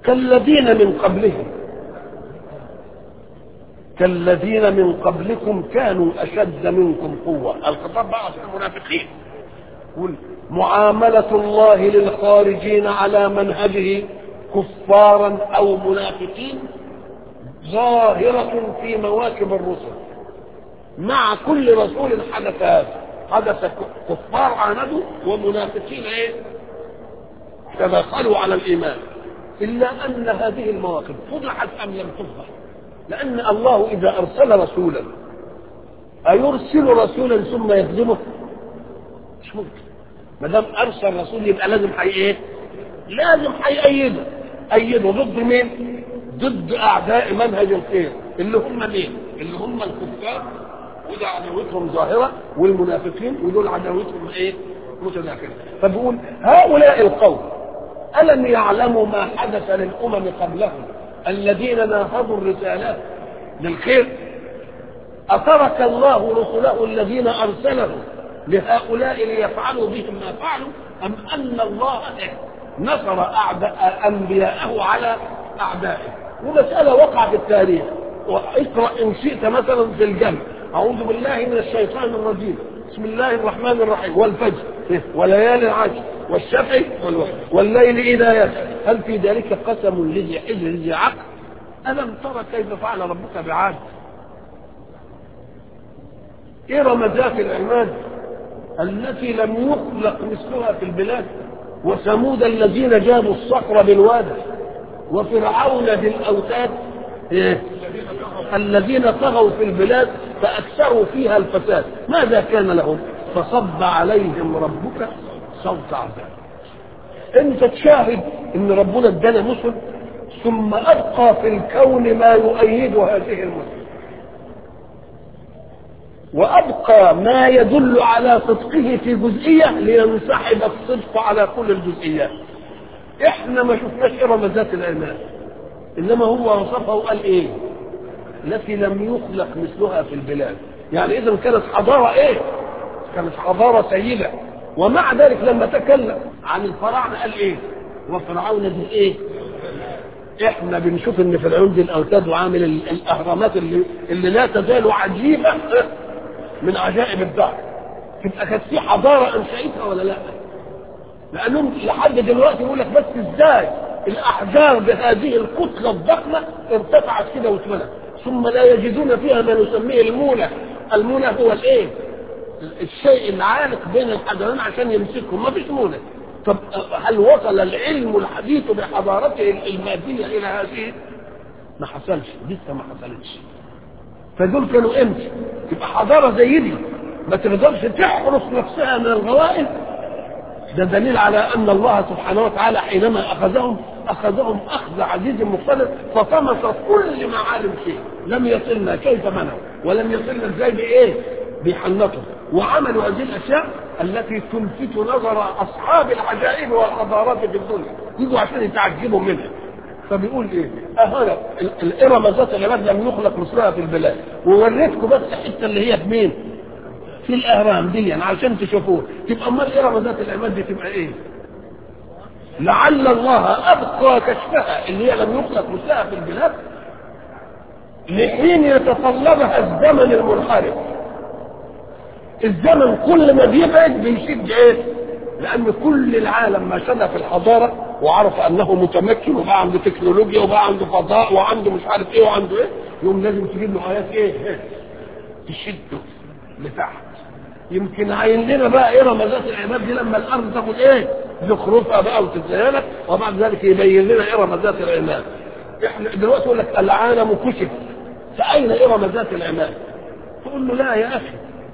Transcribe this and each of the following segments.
كالذين من قبلهم كالذين من قبلكم كانوا أشد منكم قوة الخطاب بقى عشان المنافقين يقول معاملة الله للخارجين على منهجه كفارا أو منافقين ظاهرة في مواكب الرسل مع كل رسول حدث هذا حدث كفار عاندوا ومنافقين ايه تدخلوا على الايمان الا ان هذه المواقف فضحت ام لم تفضح لان الله اذا ارسل رسولا ايرسل رسولا ثم يكذبه مش ممكن ما دام ارسل رسول يبقى لازم حي ايه لازم هيأيده أيده ضد مين؟ ضد أعداء منهج الخير اللي هم مين؟ اللي هم الكفار وده عداوتهم ظاهرة والمنافقين ودول عداوتهم إيه؟ متداخلة فبيقول هؤلاء القوم ألم يعلموا ما حدث للأمم قبلهم الذين ناهضوا الرسالات للخير أترك الله رسله الذين أرسلهم لهؤلاء ليفعلوا بهم ما فعلوا أم أن الله نصر أعداء أنبياءه على أعدائه ومسألة وقع في التاريخ واقرأ إن شئت مثلا في الجنة أعوذ بالله من الشيطان الرجيم بسم الله الرحمن الرحيم والفجر وليالي العشر والشفع والوتر والليل إذا يسر هل في ذلك قسم لذي حجر ذي عقل ألم ترى كيف فعل ربك بعاد إرم ذات العماد التي لم يخلق مثلها في البلاد وثمود الذين جابوا الصخر بالواد وفرعون ذي الاوتاد إيه؟ الذين طغوا في البلاد فاكثروا فيها الفساد ماذا كان لهم فصب عليهم ربك صوت عذاب انت تشاهد ان ربنا ادانا مسلم ثم ابقى في الكون ما يؤيد هذه المسلم وابقى ما يدل على صدقه في جزئيه لينسحب الصدق على كل الجزئيات احنا ما شفناش ارم ذات الايمان انما هو وصفها وقال ايه التي لم يخلق مثلها في البلاد يعني اذا كانت حضاره ايه كانت حضاره سيده ومع ذلك لما تكلم عن الفراعنه قال ايه وفرعون ذي ايه احنا بنشوف ان فرعون ذي الاوتاد وعامل الاهرامات اللي, اللي لا تزال عجيبه من عجائب الدهر تبقى كانت في حضاره انشاتها ولا لا؟ لانهم لحد دلوقتي يقول لك بس ازاي الاحجار بهذه الكتله الضخمه ارتفعت كده واتملت ثم لا يجدون فيها ما نسميه المونه المونه هو الايه؟ الشيء العالق بين الحجرين عشان يمسكهم ما فيش مونه طب هل وصل العلم الحديث بحضارته الماديه الى هذه؟ ما حصلش لسه ما حصلتش فدول كانوا امتى؟ تبقى حضاره زي دي ما تقدرش تحرس نفسها من الغوائل ده دليل على ان الله سبحانه وتعالى حينما اخذهم اخذهم اخذ عزيز مقتدر فطمس كل معالم شيء لم يصلنا كيف منعوا ولم يصلنا ازاي بايه؟ بيحنطوا وعملوا هذه الاشياء التي تلفت نظر اصحاب العجائب والحضارات في الدنيا يجوا عشان يتعجبوا منها فبيقول ايه؟ اهنا الارم ذات العباد لم يخلق مثلها في البلاد ووريتكم بس الحته اللي هي في مين؟ في الاهرام دي عشان تشوفوه تبقى امال ارم ذات العباد دي تبقى ايه؟ لعل الله ابقى كشفها اللي هي لم يخلق مثلها في البلاد لحين يتطلبها الزمن المنحرف الزمن كل ما بيبعد بيشد ايه؟ لان كل العالم ما شد في الحضاره وعرف انه متمكن وبقى عنده تكنولوجيا وبقى عنده فضاء وعنده مش عارف ايه وعنده ايه يوم لازم تجيب له ايات ايه, إيه؟ تشده لتحت يمكن عين لنا بقى ارم ذات العباد دي لما الارض تاخد ايه زخرفها بقى وتتزينك وبعد ذلك يبين لنا ارم ذات العماد احنا دلوقتي يقول لك العالم كشف فاين ارم ذات العماد تقول له لا يا اخي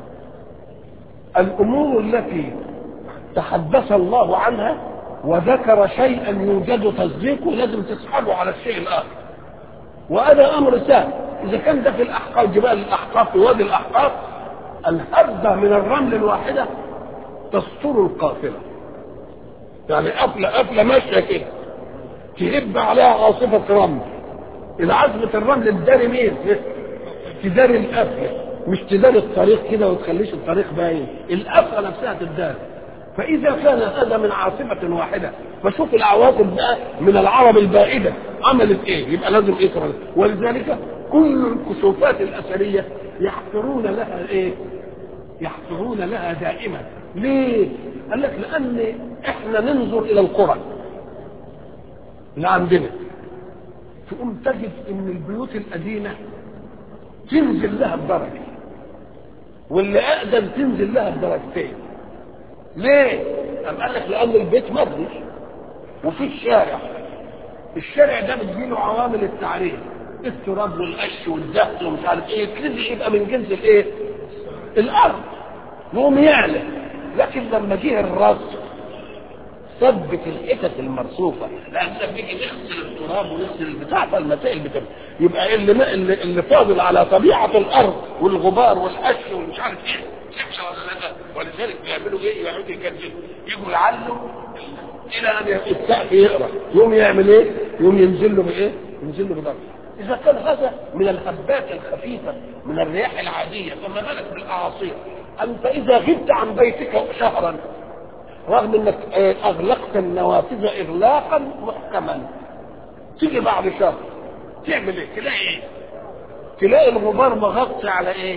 الامور التي تحدث الله عنها وذكر شيئا يوجد تصديقه لازم تسحبه على الشيء الاخر وهذا امر سهل اذا كان ده في الاحقاف جبال الاحقاف في وادي الاحقاف الهبه من الرمل الواحده تستر القافله يعني قفله قفله ماشيه كده تهب عليها عاصفه رمل اذا عاصفه الرمل تداري مين؟ تداري القفله مش تداري الطريق كده وتخليش الطريق باين القفله نفسها تداري فإذا كان هذا من عاصفة واحدة فشوف العواصف بقى من العرب البائده عملت ايه يبقى لازم ايه ترى ولذلك كل الكسوفات الاثريه يحفرون لها ايه يحفرون لها دائما ليه قال لك لان احنا ننظر الى القرى اللي عندنا تقوم تجد ان البيوت القديمه تنزل لها بدرجه واللي اقدم تنزل لها بدرجتين ليه؟ قام قال لك لان البيت مبني وفي الشارع الشارع ده بتجيله عوامل التعريف التراب والقش والزهد ومش عارف ايه يبتدي يبقى من جنس الايه؟ الارض يقوم يعلى لكن لما جه الرصف ثبت الحتت المرصوفه لان بيجي نغسل التراب ونغسل البتاع فالمسائل بتبقى يبقى اللي اللي, اللي فاضل على طبيعه الارض والغبار والقش ومش عارف ايه شبشه ولا لا ولذلك بيعملوا ايه يقعدوا يكذبوا يجوا يعلوا الى ان السقف يقرا يقوم يعمل ايه؟ يقوم ينزل له بايه؟ ينزل له بدرجه اذا كان هذا من الهبات الخفيفه من الرياح العاديه فما بالك بالاعاصير انت اذا غبت عن بيتك شهرا رغم انك اغلقت النوافذ اغلاقا محكما تيجي بعد شهر تعمل ايه تلاقي ايه تلاقي الغبار مغطي على ايه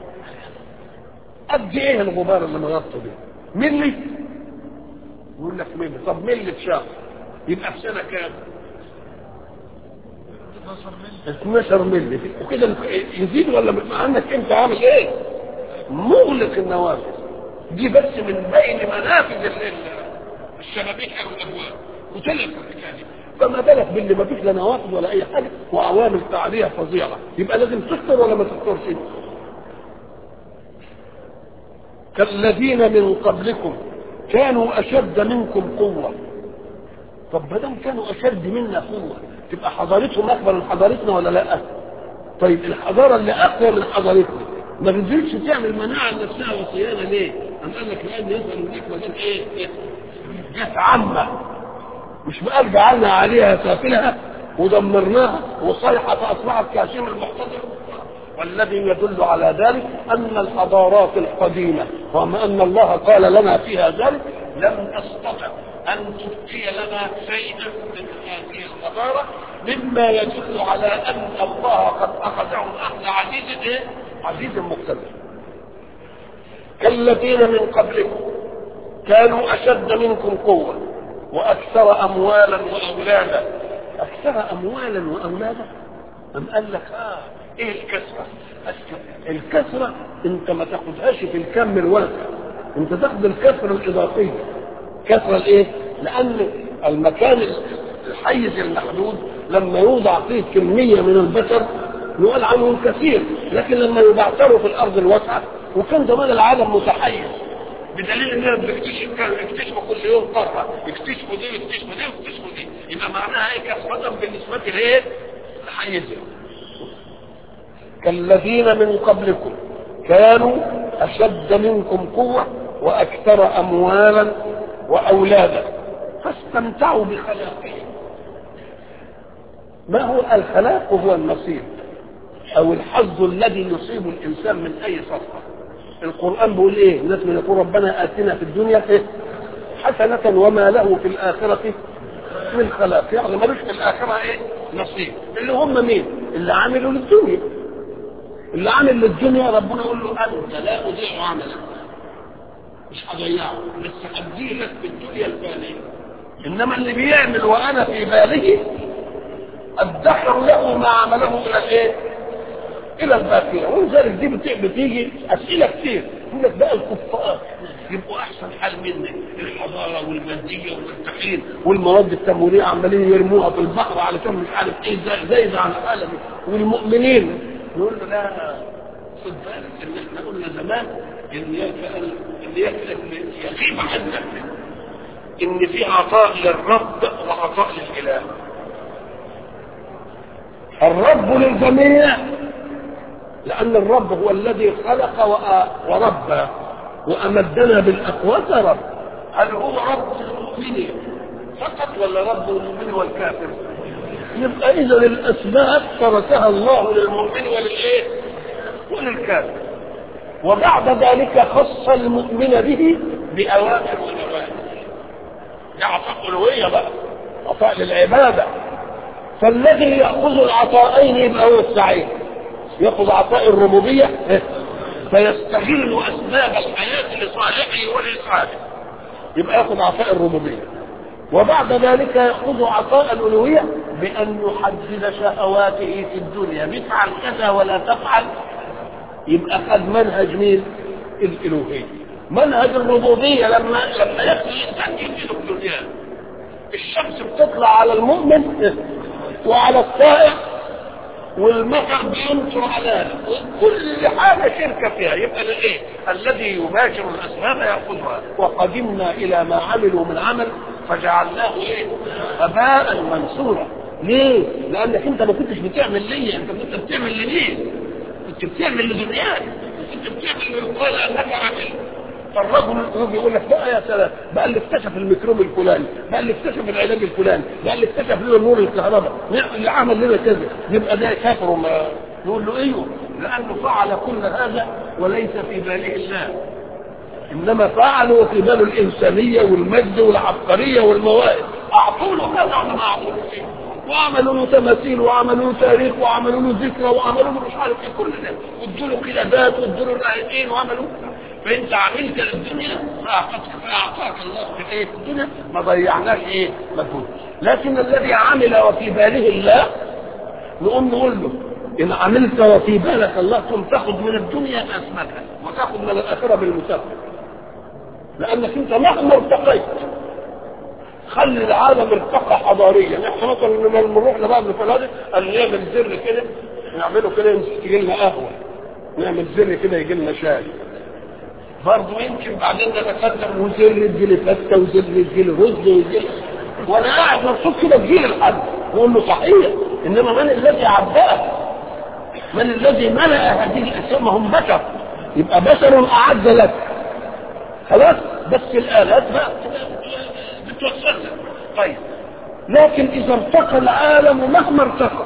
قد ايه الغبار اللي مغطي ده ملي يقول لك ملي طب ملي في شهر يبقى في سنه كام 12 ملي وكده يزيد ولا مع انك انت عامل ايه مغلق النوافذ دي بس من بين منافذ الشبابيك او الابواب وتلف الحكايه فما بالك باللي ما فيش لا نوافذ ولا اي حاجه وعوامل تعريه فظيعه يبقى لازم تستر ولا ما تسترش كالذين من قبلكم كانوا اشد منكم قوه طب ما دام كانوا اشد منا قوه تبقى حضارتهم اكبر من حضارتنا ولا لا طيب الحضاره اللي اقوى من حضارتنا ما تنزلش تعمل مناعه لنفسها وصيانه ليه؟ أم قال لك لأن يسأل هناك مجال إيه؟ جت عامة مش بقى جعلنا عليها سافلها ودمرناها وصيحة فأصبحت كهشيم المحتضر والذي يدل على ذلك أن الحضارات القديمة رغم أن الله قال لنا فيها ذلك لم تستطع أن تبقي لنا شيئا من هذه الحضارة مما يدل على أن الله قد أخذهم أخذ عزيز إيه؟ عزيز مقتدر كالذين من قبلكم كانوا أشد منكم قوة وأكثر أموالا وأولادا أكثر أموالا وأولادا أم قال لك آه إيه الكسرة؟ الكسرة أنت ما تاخدهاش في الكم الواسع أنت تاخد الكسرة الإضافية كسرة الإيه؟ لأن المكان الحيز المحدود لما يوضع فيه كمية من البشر نقول عنهم كثير لكن لما يبعثروا في الأرض الواسعة وكان زمان العالم متحيز بدليل اننا بنكتشف كانوا يكتشفوا كل يوم قاره يكتشفوا دي يكتشفوا دي يكتشفوا دي يبقى معناها ايه كثرة بالنسبة لايه؟ لحيزهم كالذين من قبلكم كانوا اشد منكم قوة واكثر اموالا واولادا فاستمتعوا بخلاقهم ما هو الخلاق هو النصيب او الحظ الذي يصيب الانسان من اي صفقه القران بيقول ايه الناس من يقول ربنا اتنا في الدنيا إيه؟ حسنه وما له في الاخره من خلاق يعني ملوش في الاخره ايه نصيب اللي هم مين اللي عملوا للدنيا اللي عامل للدنيا ربنا يقول له انت لا اضيع عملك مش هضيعه بس هديه لك في الدنيا الفانيه انما اللي بيعمل وانا في باله ادخر له ما عمله الى الايه؟ الى الباقيه ولذلك دي بتيجي اسئله كتير يقول لك بقى الكفار يبقوا احسن حال منك الحضاره والماديه والمرتاحين والمواد التموينيه عمالين يرموها في البحر علشان مش عارف ايه زي على العالم والمؤمنين نقول له لا خد بالك ان احنا قلنا زمان ان ان يغيب عنك ان في عطاء للرب وعطاء للاله الرب للجميع لأن الرب هو الذي خلق وربى وأمدنا بالأقوات رب هل هو رب المؤمنين فقط ولا رب المؤمن والكافر؟ يبقى إذا الأسباب تركها الله للمؤمن وللإيه؟ وللكافر وبعد ذلك خص المؤمن به بأوامر ونواهي دي عطاء الوهيه بقى عطاء للعباده فالذي ياخذ العطاءين يبقى هو السعيد ياخذ عطاء الربوبيه فيستغل اسباب الحياه لصالحه ولاسعاده يبقى ياخذ عطاء الربوبيه وبعد ذلك ياخذ عطاء الالوهيه بان يحدد شهواته في الدنيا بفعل كذا ولا تفعل يبقى خد منهج مين؟ الالوهيه منهج الربوبيه لما لما يكفي الانسان يمشي الدنيا الشمس بتطلع على المؤمن وعلى الطائع والمطر بيمطر على كل حاجه شركه فيها يبقى الايه الذي يباشر الاسباب ياخذها وقدمنا الى ما عملوا من عمل فجعلناه ايه هباء منثورا ليه؟ لانك انت ما كنتش بتعمل ليا انت كنت بتعمل لمين؟ كنت بتعمل لدنياك كنت بتعمل ليقال انك عامل فالرجل يجي يقول لك بقى يا سلام بقى اللي اكتشف الميكروب الفلاني بقى اللي اكتشف العلاج الفلاني بقى اللي اكتشف لنا نور الكهرباء اللي عمل لنا كذا يبقى ده كافر وما يقول له ايوه لانه فعل كل هذا وليس في باله الله انما فعلوا في بال الانسانيه والمجد والعبقريه والمواهب اعطوا له هذا ولا ما اعطوا له شيء وعملوا له تماثيل وعملوا له تاريخ وعملوا له ذكرى وعملوا له مش عارف ايه كل ده وادوا له قلادات وادوا له رايتين وعملوا فانت عملت للدنيا فاعطاك الله في ايه في الدنيا ما ضيعناش ايه مجهود لكن الذي عمل وفي باله الله نقوم نقول له ان عملت وفي بالك الله ثم تاخذ من الدنيا باسمتها وتاخذ من الاخره بالمسابقه لانك انت مهما ارتقيت خلي العالم ارتقى حضاريا احنا مثلا لما نروح لبعض الفنادق قال نعمل زر كده نعمله كده يجي لنا قهوه نعمل زر كده يجي لنا شاي برضه يمكن بعدين نتقدم وزر يجي لي فته وزر يجي لي رز ويجي وانا قاعد مبسوط كده تجي لي لحد يقول له صحيح انما من الذي عبأه؟ من الذي ملأ هذه الاشياء ما هم بشر يبقى بشر اعد لك خلاص بس الالات بقى بتوصلها طيب لكن اذا ارتقى العالم مهما ارتقى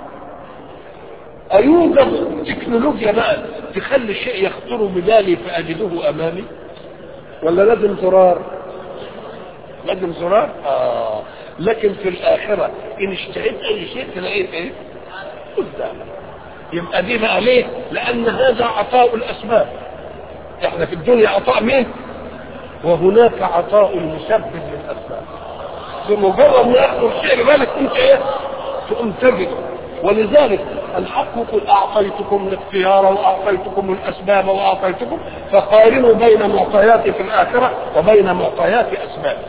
أيوجد تكنولوجيا بقى تخلي الشيء يخطر ببالي فأجده أمامي ولا لازم زرار لازم زرار آه لكن في الآخرة إن اشتهيت أي شيء تلاقيه إيه قدامك يبقى دي بقى ليه لأن هذا عطاء الأسباب إحنا في الدنيا عطاء مين وهناك عطاء مسبب للأسباب بمجرد ما يحصل شيء ببالك أنت إيه تقوم تجد ولذلك الحق قل اعطيتكم الاختيار واعطيتكم الاسباب واعطيتكم فقارنوا بين معطياتي في الاخره وبين معطيات اسبابي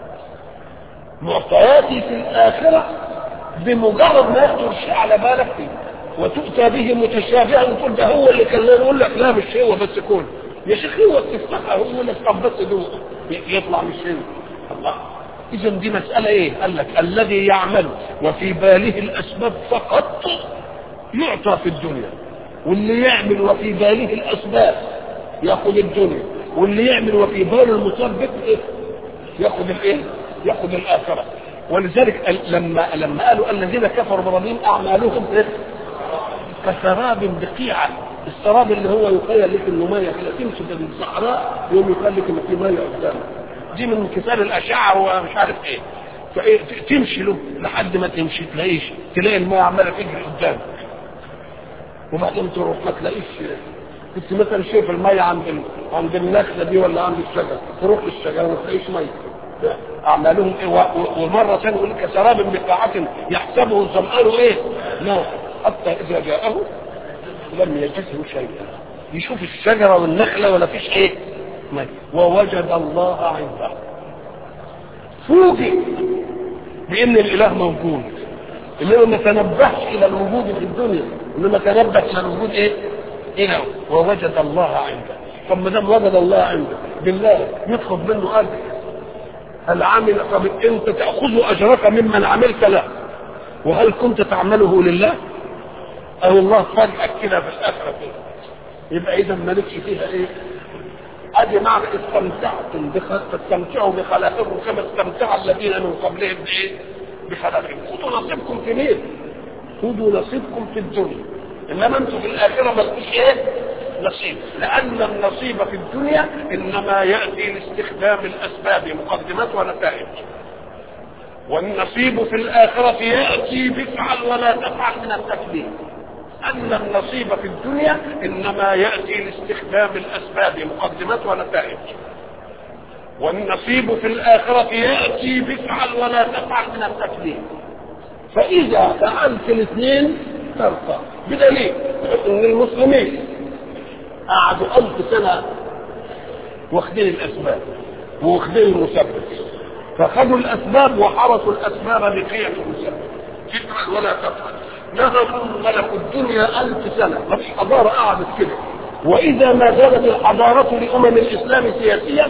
معطياتي في الاخره بمجرد ما يخطر شيء على بالك فيه وتؤتى به متشابها وتقول ده هو اللي كان يقول لك لا مش هو بس كون يا شيخ هو تفتحها هو يقول لك طب بس دوق يطلع مش هو الله اذا دي مساله ايه قال لك الذي يعمل وفي باله الاسباب فقط يعطى في الدنيا واللي يعمل وفي باله الاسباب ياخذ الدنيا واللي يعمل وفي باله المسبب ايه ياخذ الايه ياخذ الاخره ولذلك لما لما قالوا الذين كفروا بربهم اعمالهم إيه؟ كسراب بقيعه السراب اللي هو يخيل لك انه ميه كده تمشي في الصحراء يوم يخيل لك ان في ميه قدامك دي من انكسار الاشعه ومش عارف ايه فايه تمشي له لحد ما تمشي تلاقيش تلاقي الماء عماله تجري قدامك وبعدين تروح ما تلاقيش كنت مثلا شايف الميه عند ال... عند النخله دي ولا عند الشجر تروح للشجره ما تلاقيش ميه اعمالهم ايه و... ومره ثانيه يقول لك سراب بقاعه يحسبه الظمآن ايه؟ لا حتى اذا جاءه لم يجده شيئا يشوف الشجره والنخله ولا فيش ايه؟ ميه ووجد الله عنده فوجئ بان الاله موجود انما ما تنبهش الى الوجود في الدنيا انما تنبه الى الوجود ايه؟ هنا ووجد الله عنده طب ما دام وجد الله عنده بالله يطلب منه اجر هل عمل طب انت تاخذ اجرك ممن عملت له وهل كنت تعمله لله؟ او الله فاجئك كده في الاخره كده يبقى اذا مالكش فيها ايه؟ ادي معنى استمتعتم بخ... تستمتعوا بخلاقكم كما استمتع الذين من قبلهم بايه؟ بخلاقهم خذوا نصيبكم في مين؟ خذوا نصيبكم في الدنيا انما انتم في الاخره مالكوش ايه؟ نصيب لان النصيب في الدنيا انما ياتي لاستخدام الاسباب مقدمات ونتائج والنصيب في الآخرة يأتي بفعل ولا تفعل من التكليف أن النصيب في الدنيا إنما يأتي لاستخدام الأسباب مقدمات ونتائج والنصيب في الآخرة يأتي بفعل ولا تفعل من التكليف فإذا فعلت الاثنين ترقى بدليل أن المسلمين قعدوا ألف سنة واخدين الأسباب واخدين المسبب فخذوا الاسباب وحرسوا الاسباب بقيم المسبب فكرا ولا تفعل نهبوا ملكوا الدنيا ألف سنة ما فيش حضارة قعدت كده وإذا ما زالت الحضارة لأمم الإسلام سياسيا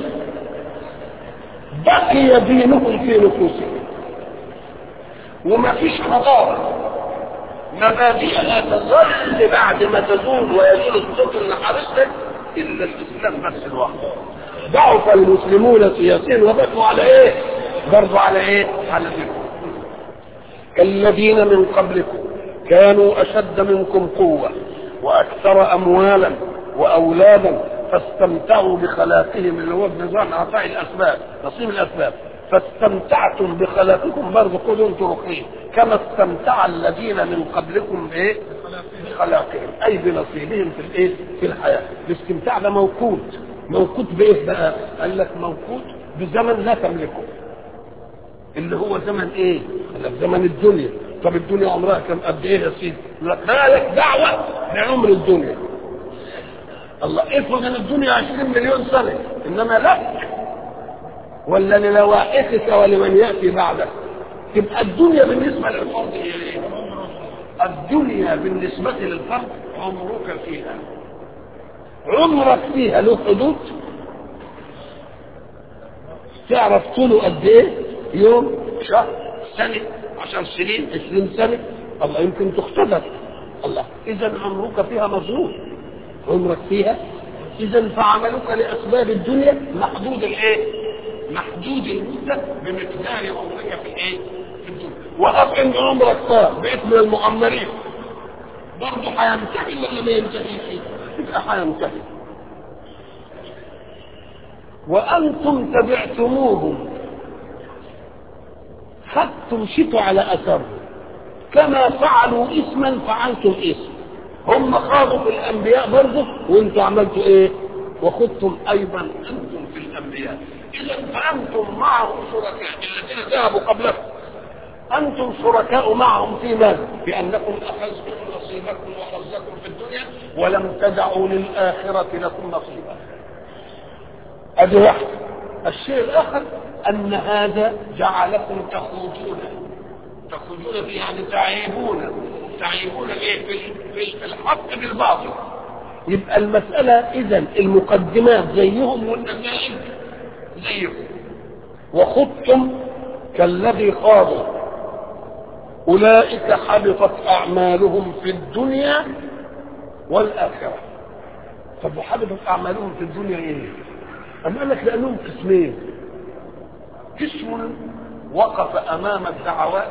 بقي دينهم في نفوسهم وما فيش حضارة مبادئها تظل بعد ما تزول ويزول الصوت اللي حارسها إلا الإسلام بس لوحده ضعف المسلمون سياسيا وبقوا على ايه برضو على ايه على فكرة الذين من قبلكم كانوا اشد منكم قوة واكثر اموالا واولادا فاستمتعوا بخلاقهم اللي هو بنظام اعطاء الاسباب نصيب الاسباب فاستمتعتم بخلاقكم برضه خذوا انتم رقيب كما استمتع الذين من قبلكم بايه؟ بخلاقهم اي بنصيبهم في الايه؟ في الحياه الاستمتاع ده موقوت موقوت بايه بقى؟ قال لك موقوت بزمن لا تملكه اللي هو زمن ايه؟ قال لك زمن الدنيا طب الدنيا عمرها كم قد ايه يا سيدي؟ يقول لك مالك دعوه بعمر الدنيا الله افرض ان الدنيا 20 مليون سنه انما لك ولا للوائحك ولمن ياتي بعدك تبقى الدنيا بالنسبه للفرد هي ايه؟ الدنيا بالنسبه للفرد عمرك فيها عمرك فيها له حدود تعرف طوله قد ايه يوم شهر سنة عشر سنين عشرين سنة الله يمكن تختبر الله اذا عمرك فيها مظلوم عمرك فيها اذا فعملك لاسباب الدنيا محدود الايه محدود المدة بمقدار عمرك في الايه في الدنيا وقف ان عمرك طار بقيت من المعمرين برضه هينتهي ولا ما ينتهيش يبقى هينتهي وأنتم تبعتموهم خدتم شتوا على أثرهم كما فعلوا اسما فعلتم اسم هم خاضوا في الأنبياء برضه وانتم عملتوا ايه وخذتم أيضا أنتم في الأنبياء إذا فأنتم معهم شركاء الذين ذهبوا قبلكم أنتم شركاء معهم في ماذا؟ بأنكم أخذتم نصيبكم وحظكم في الدنيا ولم تدعوا للآخرة لكم نصيبا. أدي واحدة. الشيء الآخر أن هذا جعلكم تخوضون تخوضون في يعني تعيبون تعيبون إيه في في الحق بالباطل. يبقى المسألة إذا المقدمات زيهم والنتائج زيهم. وخضتم كالذي خاضوا أولئك حبطت أعمالهم في الدنيا والآخرة طب وحبطت أعمالهم في الدنيا إيه؟ أم قال لك لأنهم قسمين قسم وقف أمام الدعوات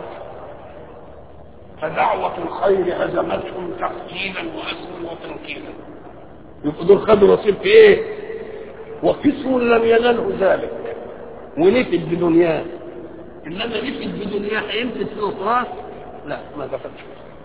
فدعوة الخير هزمتهم تحكيلا وأسرا وتنكيلا يبقوا دول خدوا نصيب في إيه؟ وقسم لم ينله ذلك ونفد بدنياه انما نفد بدنياه هيمسك في اخرى لا ما دخلش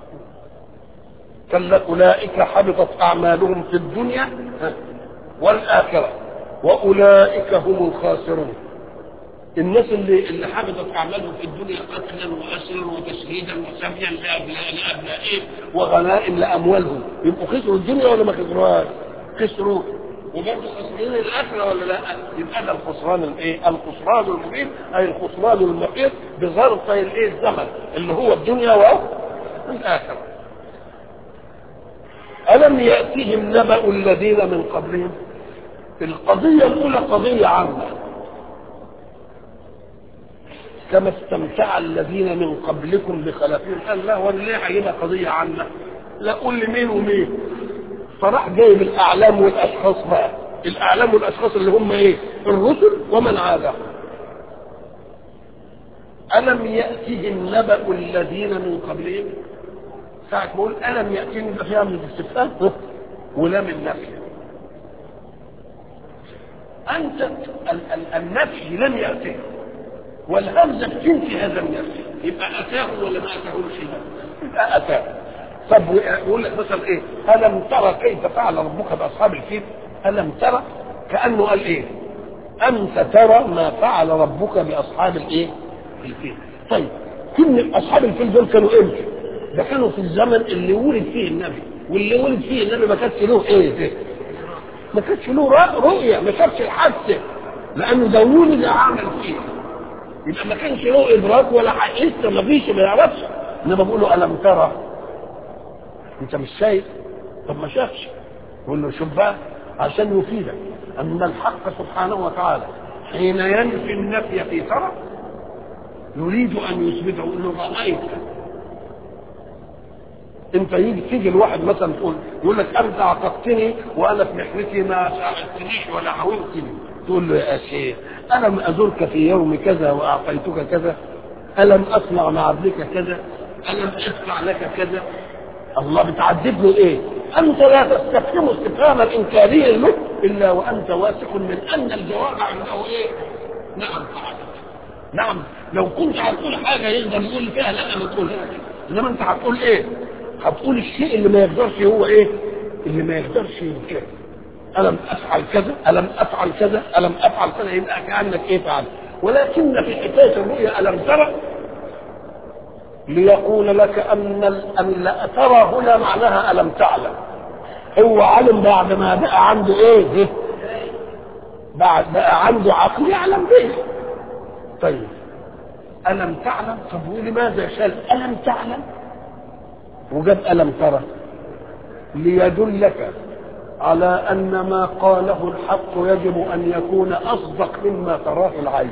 كلا اولئك حبطت اعمالهم في الدنيا والاخره واولئك هم الخاسرون الناس اللي اللي حبطت اعمالهم في الدنيا قتلا واسرا وتشهيدا وسبيا لابناء لابنائهم وغنائم لاموالهم يبقوا خسروا الدنيا ولا ما خسروهاش؟ خسروا وبرضه خسرين الاخره ولا لا؟ يبقى ده الخسران الايه؟ الخسران المبين اي الخسران المحيط بظرف الايه؟ الزمن اللي هو الدنيا والاخره. ألم يأتهم نبأ الذين من قبلهم؟ القضية الأولى قضية عامة. كما استمتع الذين من قبلكم بخلافهم قال لا ولا ليه هيبقى قضية عامة؟ لا قول لي مين ومين؟ فراح جايب الاعلام والاشخاص بقى الاعلام والاشخاص اللي هم ايه الرسل ومن عادهم الم ياتهم نبا الذين من قبلهم ساعة ما اقول الم ياتهم يبقى فيها من الاستفهام ولا من نفي انت ال- ال- النفي لم ياتيه والهمزه بتنفي هذا النفي يبقى اتاه ولا ما اتاهوش يبقى اتاه طب يقول لك مثلا ايه الم ترى كيف فعل ربك باصحاب الفيل الم ترى كانه قال ايه انت ترى ما فعل ربك باصحاب الايه الفيل طيب كل اصحاب الفيل دول كانوا امتى ده كانوا في الزمن اللي ولد فيه النبي واللي ولد فيه النبي ما كانش له ايه ما كانش له رأ- رؤيه ما شافش الحادثه لانه ده ولد عمل فيه يبقى ما كانش له ادراك ولا ح- لسه ما فيش ما يعرفش انما بقول له الم ترى انت مش شايف طب ما شافش يقول له شوف بقى عشان يفيدك ان الحق سبحانه وتعالى حين ينفي النفي في ترى يريد ان يثبته انه رايت انت يجي تيجي الواحد مثلا تقول يقول لك انت عاقبتني وانا في محنتي ما ساعدتنيش ولا عاونتني تقول له يا شيخ الم ازرك في يوم كذا واعطيتك كذا الم اصنع مع ابنك كذا الم ادفع لك كذا الله بتعذب له ايه انت لا تستفهم استفهاما انكاريا له الا وانت واثق من ان الجواب عنده ايه نعم فعلت نعم لو كنت هتقول حاجه يقدر يقول فيها لا ما تقولهاش انما انت هتقول ايه هتقول الشيء اللي ما يقدرش هو ايه اللي ما يقدرش ينكره الم افعل كذا الم افعل كذا الم افعل كذا يبقى كانك ايه فعلت ولكن في حكايه الرؤيا الم ترى ليقول لك ان ال- ان لا ترى هنا معناها الم تعلم هو علم بعد ما بقى عنده ايه بعد بقى عنده عقل يعلم به طيب الم تعلم طب ولماذا شال الم تعلم وجاب الم ترى ليدلك على ان ما قاله الحق يجب ان يكون اصدق مما تراه العين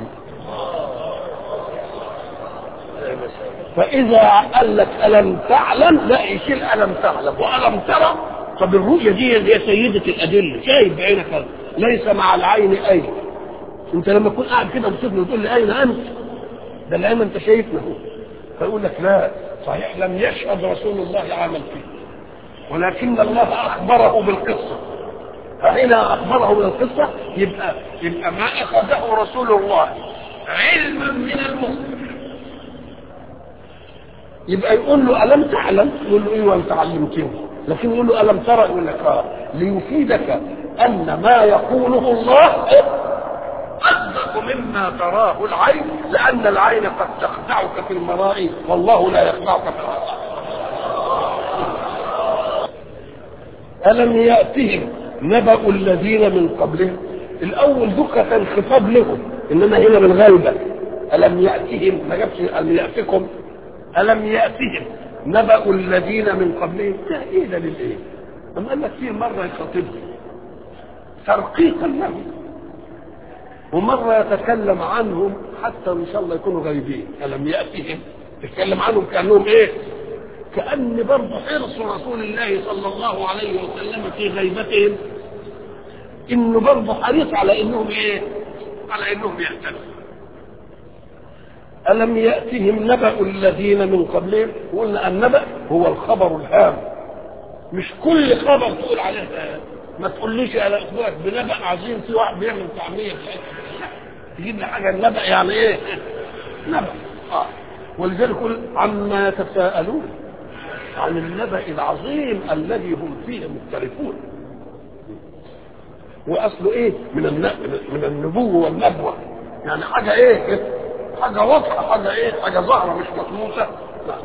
فاذا قال لك الم تعلم لا يشيل الم تعلم والم ترى طب الرؤيه دي هي سيده الادله شايف بعينك هذا. ليس مع العين اين انت لما تكون قاعد كده وتشوفني وتقول لي اين انت ده الان انت شايفنا هو فيقول لك لا صحيح لم يشهد رسول الله عمل فيه ولكن الله اخبره بالقصه فحين اخبره بالقصه يبقى يبقى ما اخذه رسول الله علما من المخبر يبقى يقول له الم تعلم يقول له ايوه انت علمتني لكن يقول له الم ترى يقول لك اه ليفيدك ان ما يقوله الله اصدق مما تراه العين لان العين قد تخدعك في المرائي والله لا يخدعك في الرائي ألم يأتهم نبأ الذين من قبلهم الأول دكة كان خطاب لهم إنما هنا بالغلبة ألم يأتهم ما جابش ألم يأتكم ألم يأتهم نبأ الذين من قبلهم ده إيه ده للإيه؟ أما قال لك فيه مرة يخاطبهم ترقيقا لهم ومرة يتكلم عنهم حتى إن شاء الله يكونوا غايبين ألم يأتهم يتكلم عنهم كأنهم إيه؟ كأن برضه حرص رسول الله صلى الله عليه وسلم في غيبتهم انه برضه حريص على انهم ايه؟ على انهم يهتدوا. ألم يأتهم نبأ الذين من قبلهم؟ وقلنا النبأ هو الخبر الهام. مش كل خبر تقول عليه ده. ما تقوليش على اخبارك بنبأ عظيم في واحد بيعمل طعمية في حتة. تجيب لي حاجة النبأ يعني ايه؟ نبأ. اه ولذلك يقول عما يتساءلون عن النبأ العظيم الذي هم فيه مختلفون واصله ايه من الن- من النبوه والنبوه يعني حاجه ايه حاجه واضحه حاجه ايه حاجه ظاهره مش مطموسه نعم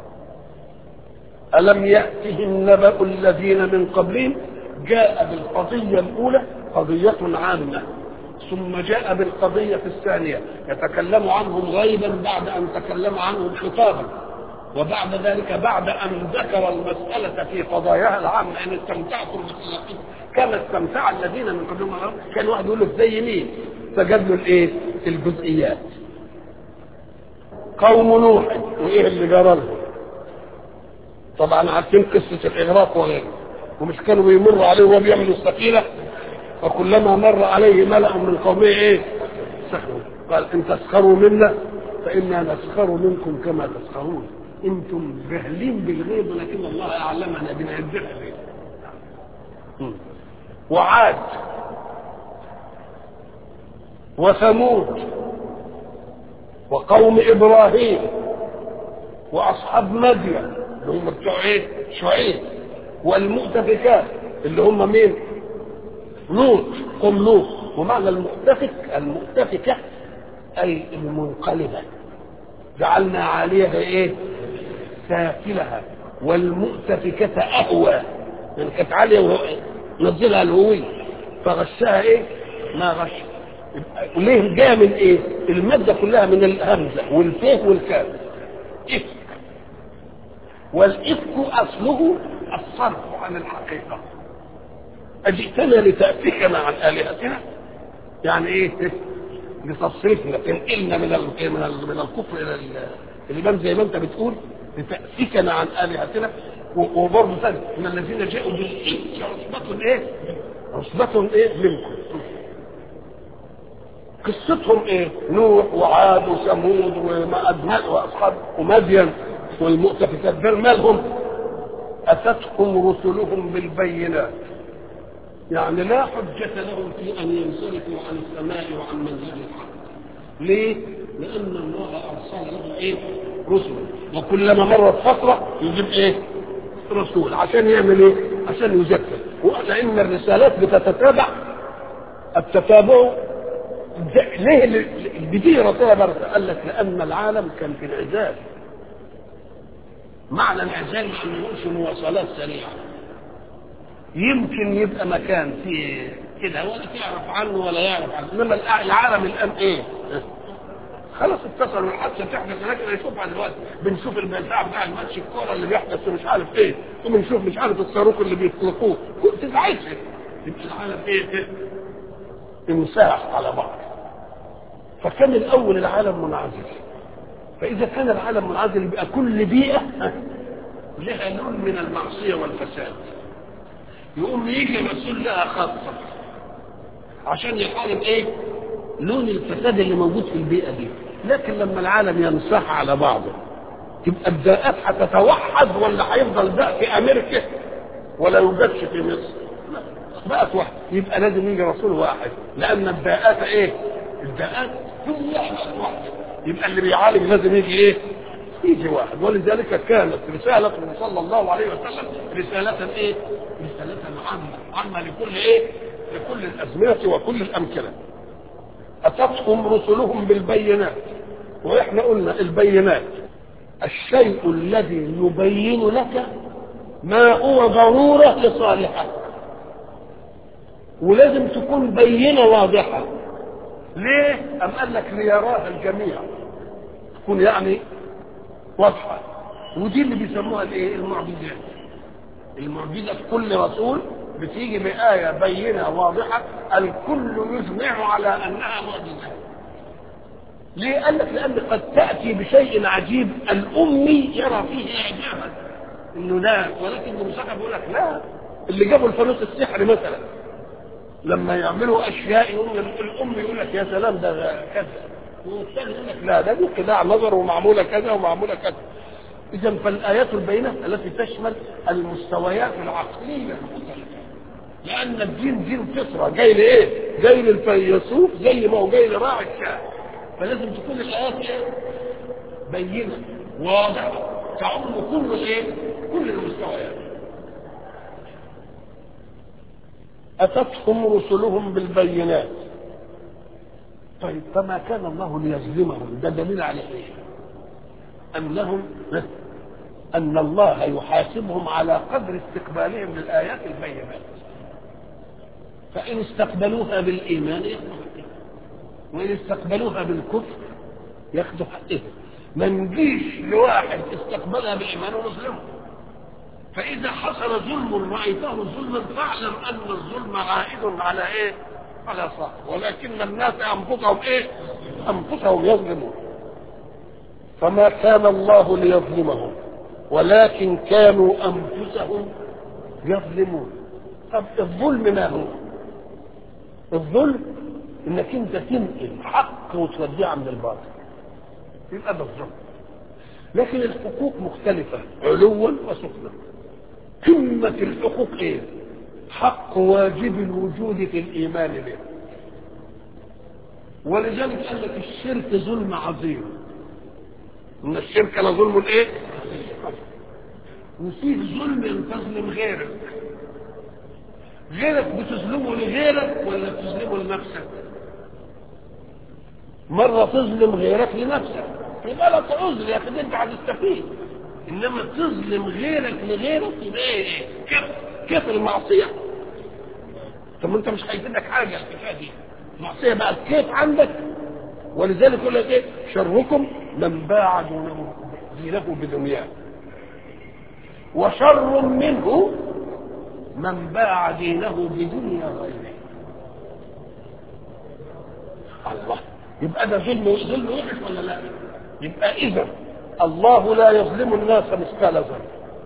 الم ياتهم نبأ الذين من قبلهم جاء بالقضيه الاولى قضيه عامه ثم جاء بالقضيه الثانيه يتكلم عنهم غيبا بعد ان تكلم عنهم خطابا وبعد ذلك بعد ان ذكر المساله في قضاياها العامه ان استمتعتم بخلاقكم كما استمتع الذين من قبلهم كان واحد يقول له زي مين فجاب له الايه الجزئيات قوم نوح وايه اللي جرى لهم طبعا عارفين قصه الاغراق وغيره ومش كانوا بيمروا عليه وهو بيعمل السفينه فكلما مر عليه ملأ من قومه ايه سخروا قال ان تسخروا منا فانا نسخر منكم كما تسخرون انتم جاهلين بالغيب ولكن الله اعلمنا بما يدفع وعاد وثمود وقوم ابراهيم واصحاب مدين اللي هم بتوع ايه شعيب والمؤتفكات اللي هم مين لوط قوم لوط ومعنى المؤتفك المؤتفكه اي المنقلبه جعلنا عليها ايه سافلها والمؤتفكة أهوى يعني كانت عالية نزلها الهوية فغشها ايه ما غش ليه جاء من ايه المادة كلها من الهمزة والفيه والكاف إفك والإفك أصله الصرف عن الحقيقة أجئتنا لتأفكنا عن آلهتنا يعني ايه لتصرفنا تنقلنا من ال من ال من الكفر الى الايمان زي ما انت بتقول لتأفكنا عن آلهتنا وبرضه ثاني من الذين جاءوا بالإفك عصبة ايه؟ عصبة ايه منكم قصتهم ايه؟ نوح وعاد وثمود ومأدماء واصحاب ومدين والمؤتفكات دول مالهم؟ اتتهم رسلهم بالبينات يعني لا حجة لهم في أن ينصرفوا عن السماء وعن منزل الحق ليه؟ لأن الله أرسل لهم إيه؟ رسل وكلما مرت فترة يجيب إيه؟ رسول عشان يعمل إيه؟ عشان يذكر ولأن الرسالات بتتتابع التتابع ليه البديهة رسالة برد قال لك لأن العالم كان في انعزال معنى انعزال مش نقولش مواصلات سريعة يمكن يبقى مكان فيه كده ولا تعرف عنه ولا يعرف عنه انما العالم الان ايه خلاص اتصلوا الحادثه تحدث لكن نشوفها دلوقتي بنشوف البتاع بتاع الماتش الكوره اللي بيحدث ومش عارف ايه وبنشوف مش عارف الصاروخ اللي بيطلقوه كنت تزعجش يبقى العالم ايه ايه انساح على بعض فكان الاول العالم منعزل فاذا كان العالم منعزل يبقى كل بيئه لها نوع من المعصيه والفساد يقوم يجي رسول لها خاصة عشان يحارب ايه لون الفساد اللي موجود في البيئة دي لكن لما العالم ينصح على بعضه تبقى الداءات هتتوحد ولا هيفضل داء في امريكا ولا يوجدش في مصر بقت واحد يبقى لازم يجي رسول واحد لان الداءات ايه الداءات كل واحد واحد يبقى اللي بيعالج لازم يجي ايه يجي واحد ولذلك كانت رسالة صلى الله عليه وسلم رسالة ايه؟ رسالة عامة عامة لكل ايه؟ لكل الأزمنة وكل الأمكنة أتتهم رسلهم بالبينات وإحنا قلنا البينات الشيء الذي يبين لك ما هو ضرورة لصالحك ولازم تكون بينة واضحة ليه؟ أم قال لك ليراها الجميع تكون يعني واضحة ودي اللي بيسموها الايه المعجزات المعجزة في كل رسول بتيجي بآية بينة واضحة الكل يجمع على أنها معجزة ليه قال لك لأن قد تأتي بشيء عجيب الأمي يرى فيه إعجابا إنه لا ولكن المسحب يقول لك لا اللي جابوا الفانوس السحر مثلا لما يعملوا أشياء يقول الأم يقول لك يا سلام ده كذا والثاني يقول لك لا ده دي خداع نظر ومعموله كذا ومعموله كذا اذا فالايات البينه التي تشمل المستويات العقليه المختلفه لان الدين دين فطره جاي لايه؟ جاي للفيلسوف زي ما هو جاي لراعي الشاه فلازم تكون الايات ايه؟ بينه واضحه تعم كل الايه؟ كل المستويات اتتهم رسلهم بالبينات طيب فما كان الله ليظلمهم ده دليل على ايه انهم ان الله يحاسبهم على قدر استقبالهم للايات البينات فان استقبلوها بالايمان ياخذوا حقهم وان استقبلوها بالكفر ياخذوا حقهم ما نجيش لواحد استقبلها بالايمان ونظلمه فاذا حصل ظلم رايته ظلما فاعلم ان الظلم عائد على ايه على صاحب ولكن الناس انفسهم ايه انفسهم يظلمون فما كان الله ليظلمهم ولكن كانوا انفسهم يظلمون طب الظلم ما هو الظلم انك انت تنقل حق وتوديه عند الباطل يبقى ده الظلم لكن الحقوق مختلفة علوا وسفلا قمة الحقوق ايه حق واجب الوجود في الإيمان به ولذلك قال لك الشرك ظلم عظيم ان الشرك لظلم ايه وفيه ظلم ان تظلم غيرك غيرك بتظلمه لغيرك ولا بتظلمه لنفسك مرة تظلم غيرك لنفسك يبقى لك عذر يا اخي انت هتستفيد انما تظلم غيرك لغيرك يبقى ايه كيف كيف المعصية طب ما انت مش هيفيدك حاجة الحكاية دي المعصية بقى كيف عندك ولذلك يقول لك ايه شركم من باع دونه دينه بدنياه وشر منه من باع دينه بدنيا غيره الله يبقى ده ظلم ظلم وحش ولا لا يبقى اذا الله لا يظلم الناس مثقال ذره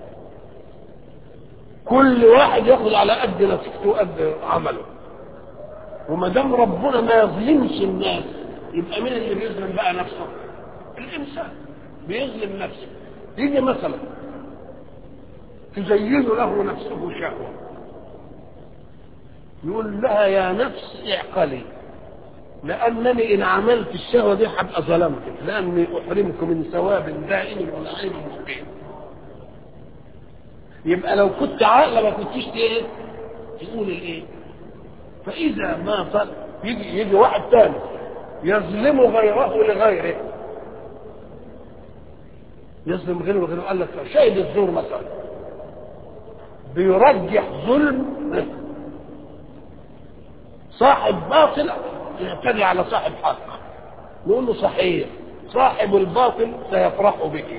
كل واحد ياخذ على قد نفسه وقد عمله وما دام ربنا ما يظلمش الناس يبقى مين اللي بيظلم بقى نفسه الانسان بيظلم نفسه يجي مثلا تزين له نفسه شهوه يقول لها يا نفس اعقلي لانني ان عملت الشهوه دي هبقى ظلمتك لاني احرمك من ثواب دائم ونعيم مقيم يبقى لو كنت عاقله ما كنتش ايه تقول الايه فاذا ما طل... يجي يجي واحد ثاني يظلم غيره لغيره يظلم غيره لغيره قال لك شاهد الزور مثلا بيرجح ظلم صاحب باطل يعتدي على صاحب حق نقول له صحيح صاحب الباطل سيفرح بك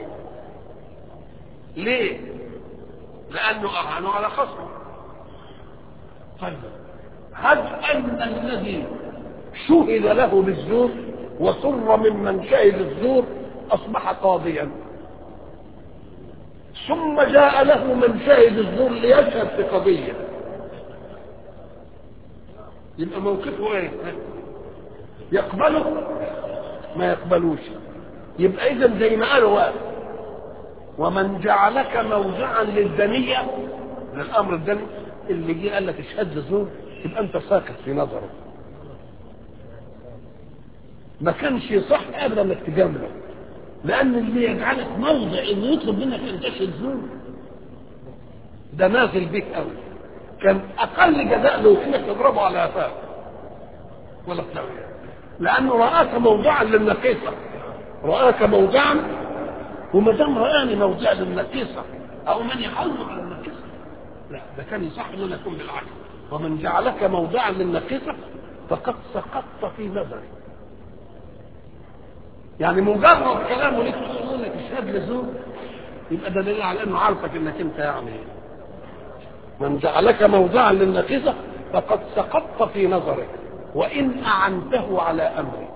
ليه لانه اهانه على خصمه طيب هل ان الذي شهد له بالزور وسر ممن شهد الزور اصبح قاضيا ثم جاء له من شهد الزور ليشهد في قضيه يبقى موقفه ايه يقبله ما يقبلوش يبقى اذا زي ما قالوا واقف ومن جعلك موضعا للدنية للامر الدني اللي جه قال لك اشهد زور يبقى انت ساكت في نظره ما كانش صح ابدا انك تجامله لان اللي يجعلك موضع انه يطلب منك ان تشهد زور ده نازل بيك قوي كان اقل جزاء له انك تضربه على قفاه ولا تسويه لانه راك موضعا للنقيصه راك موضعا وما دام راني موضع للنقيصه او من يحافظ على النقيصه لا ده كان يصح ان يكون بالعكس ومن جعلك موضعا للنقيصه فقد سقطت في نظري يعني مجرد كلامه ليك تقول لك اشهد لزور يبقى ده دليل على انه عارفك انك انت يعني من جعلك موضعا للنقيصه فقد سقطت في نظره وان اعنته على امره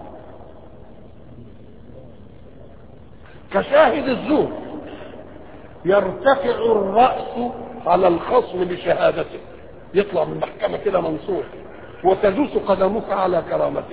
كشاهد الزور يرتفع الراس على الخصم بشهادته يطلع من المحكمه كده منصور وتدوس قدمك على كرامته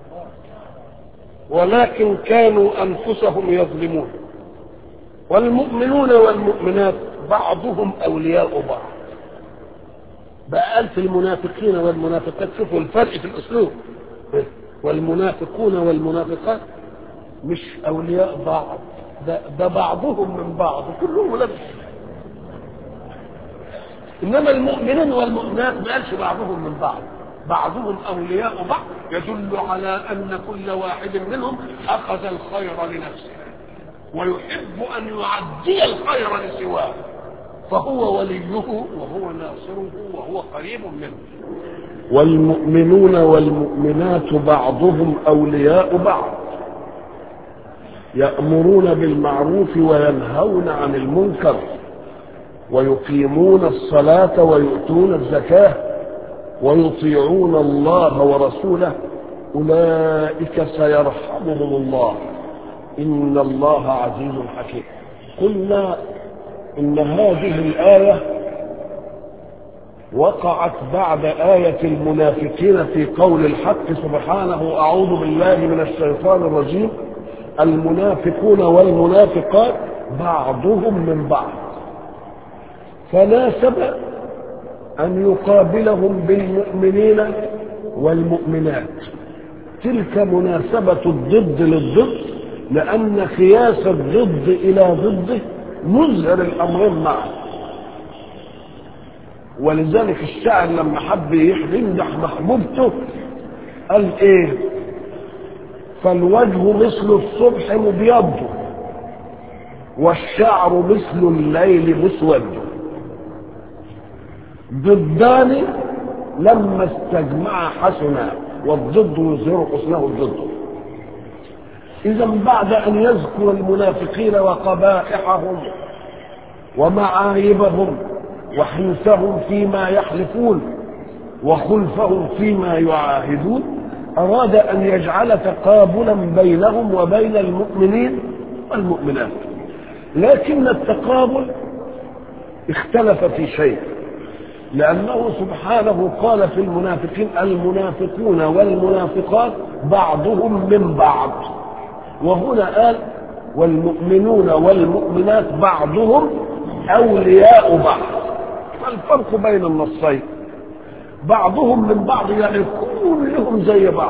ولكن كانوا انفسهم يظلمون والمؤمنون والمؤمنات بعضهم اولياء بعض بقى قال في المنافقين والمنافقات شوفوا الفرق في الاسلوب والمنافقون والمنافقات مش اولياء بعض ده, ده بعضهم من بعض كلهم ولاد انما المؤمنين والمؤمنات ما قالش بعضهم من بعض بعضهم اولياء بعض يدل على ان كل واحد منهم اخذ الخير لنفسه ويحب ان يعدي الخير لسواه فهو وليه وهو ناصره وهو قريب منه والمؤمنون والمؤمنات بعضهم اولياء بعض يامرون بالمعروف وينهون عن المنكر ويقيمون الصلاه ويؤتون الزكاه ويطيعون الله ورسوله اولئك سيرحمهم الله ان الله عزيز حكيم قلنا ان هذه الايه وقعت بعد ايه المنافقين في قول الحق سبحانه اعوذ بالله من الشيطان الرجيم المنافقون والمنافقات بعضهم من بعض فناسب ان يقابلهم بالمؤمنين والمؤمنات تلك مناسبة الضد للضد لأن قياس الضد إلى ضده مظهر الأمرين معا ولذلك الشاعر لما حب يمدح محبوبته قال ايه فالوجه مثل الصبح مبيض والشعر مثل الليل مسود ضدان لما استجمعا حسنا والضد يظهر حسنه الضد اذا بعد ان يذكر المنافقين وقبائحهم ومعايبهم وحنثهم فيما يحلفون وخلفهم فيما يعاهدون أراد أن يجعل تقابلا بينهم وبين المؤمنين والمؤمنات لكن التقابل اختلف في شيء لأنه سبحانه قال في المنافقين المنافقون والمنافقات بعضهم من بعض وهنا قال والمؤمنون والمؤمنات بعضهم أولياء بعض فالفرق بين النصين بعضهم من بعض يعني كلهم زي بعض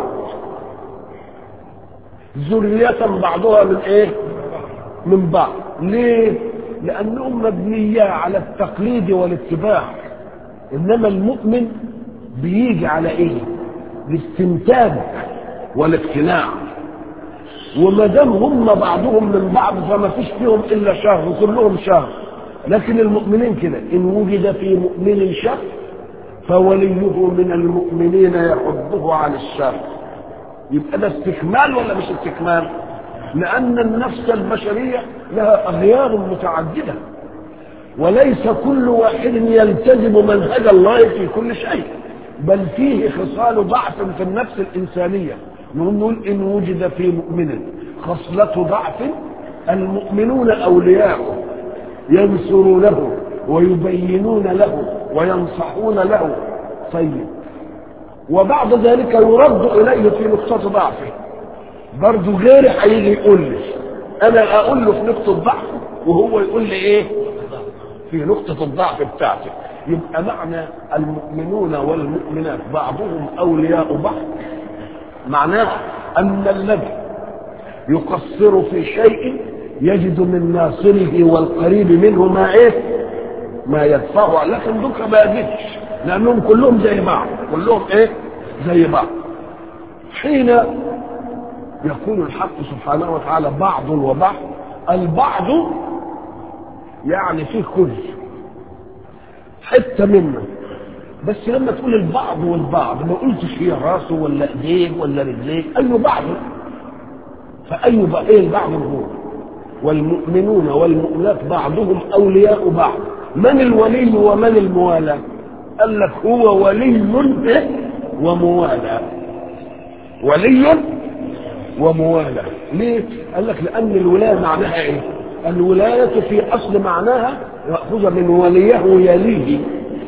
ذرية بعضها من ايه من بعض ليه لانهم مبنية على التقليد والاتباع انما المؤمن بيجي على ايه الاستنتاج والاقتناع وما دام هم بعضهم من بعض فما فيش فيهم الا شهر وكلهم شهر لكن المؤمنين كده ان وجد في مؤمن شر فوليه من المؤمنين يحضه عن الشر يبقى ده استكمال ولا مش استكمال لان النفس البشريه لها اغيار متعدده وليس كل واحد يلتزم منهج الله في كل شيء بل فيه خصال ضعف في النفس الانسانيه نقول ان وجد في مؤمن خصله ضعف المؤمنون اولياؤه ينصرونه ويبينون له وينصحون له طيب وبعد ذلك يرد اليه في نقطه ضعفه برضه غيري هيجي يقول لي انا اقول له في نقطه ضعف وهو يقول لي ايه في نقطه الضعف بتاعتي يبقى معنى المؤمنون والمؤمنات بعضهم اولياء بعض معناه ان الذي يقصر في شيء يجد من ناصره والقريب منه ما ايه ما يدفعه لكن دوك ما يجدش لانهم كلهم زي بعض كلهم ايه زي بعض حين يقول الحق سبحانه وتعالى بعض وبعض البعض يعني فيه كل حته منه بس لما تقول البعض والبعض ما قلتش هي راسه ولا ايديه ولا رجليه اي بعض فاي بقى ايه البعض هو والمؤمنون والمؤمنات بعضهم اولياء بعض من الولي ومن الموالى قال لك هو ولي به وموالى ولي وموالى ليه قال لك لان الولايه معناها ايه الولايه في اصل معناها ماخوذه من وليه يليه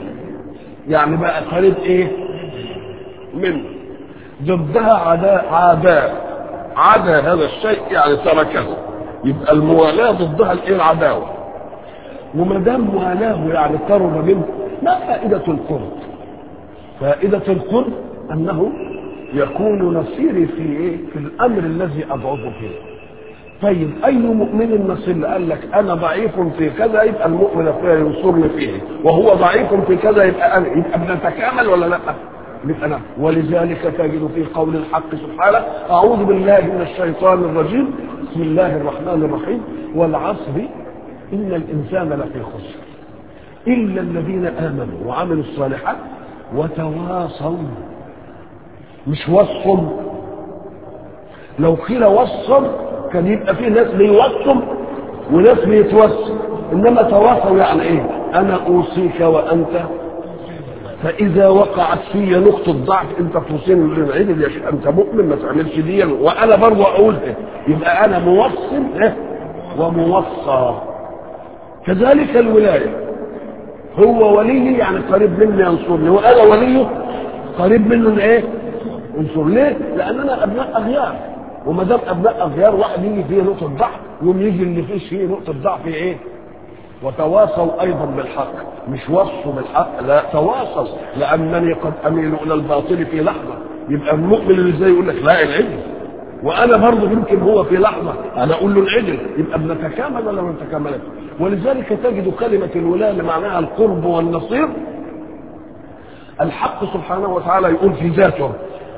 يعني بقى قريب ايه منه ضدها عداء عداء عدا هذا الشيء يعني تركه يبقى الموالاه ضدها الايه العداوه وما دام موالاه يعني قرب منه ما فائده القرب فائده القرب انه يكون نصيري في ايه في الامر الذي اضعف فيه طيب اي مؤمن نصير قال لك انا ضعيف في كذا يبقى المؤمن فيها ينصرني فيه وهو ضعيف في كذا يبقى انا يبقى بنتكامل ولا لا يبقى نعم ولذلك تجد في قول الحق سبحانه اعوذ بالله من الشيطان الرجيم بسم الله الرحمن الرحيم والعصر ان الانسان لفي خسر الا الذين امنوا وعملوا الصالحات وتواصوا مش وصوا لو قيل وصوا كان يبقى في ناس بيوصوا وناس بيتوصوا انما تواصوا يعني ايه انا اوصيك وانت فاذا وقعت في نقطه ضعف انت توصيني للعيد يا شيخ انت مؤمن ما تعملش دي وانا برضه اقولها يبقى انا موصل وموصى كذلك الولايه هو ولي يعني قريب مني ينصرني وانا وليه قريب منه ايه انصر ليه لاننا ابناء اغيار وما دام ابناء اغيار واحد يجي فيه نقطه ضعف يوم يجي اللي فيه فيه نقطه ضعف ايه وتواصوا ايضا بالحق مش وصوا بالحق لا تواصوا لانني قد اميل الى الباطل في لحظه يبقى المؤمن اللي زي يقول لك لا العجل وانا برضه يمكن هو في لحظه انا اقول له العجل يبقى بنتكامل ولا ما نتكاملش ولذلك تجد كلمه الولاء اللي معناها القرب والنصير الحق سبحانه وتعالى يقول في ذاته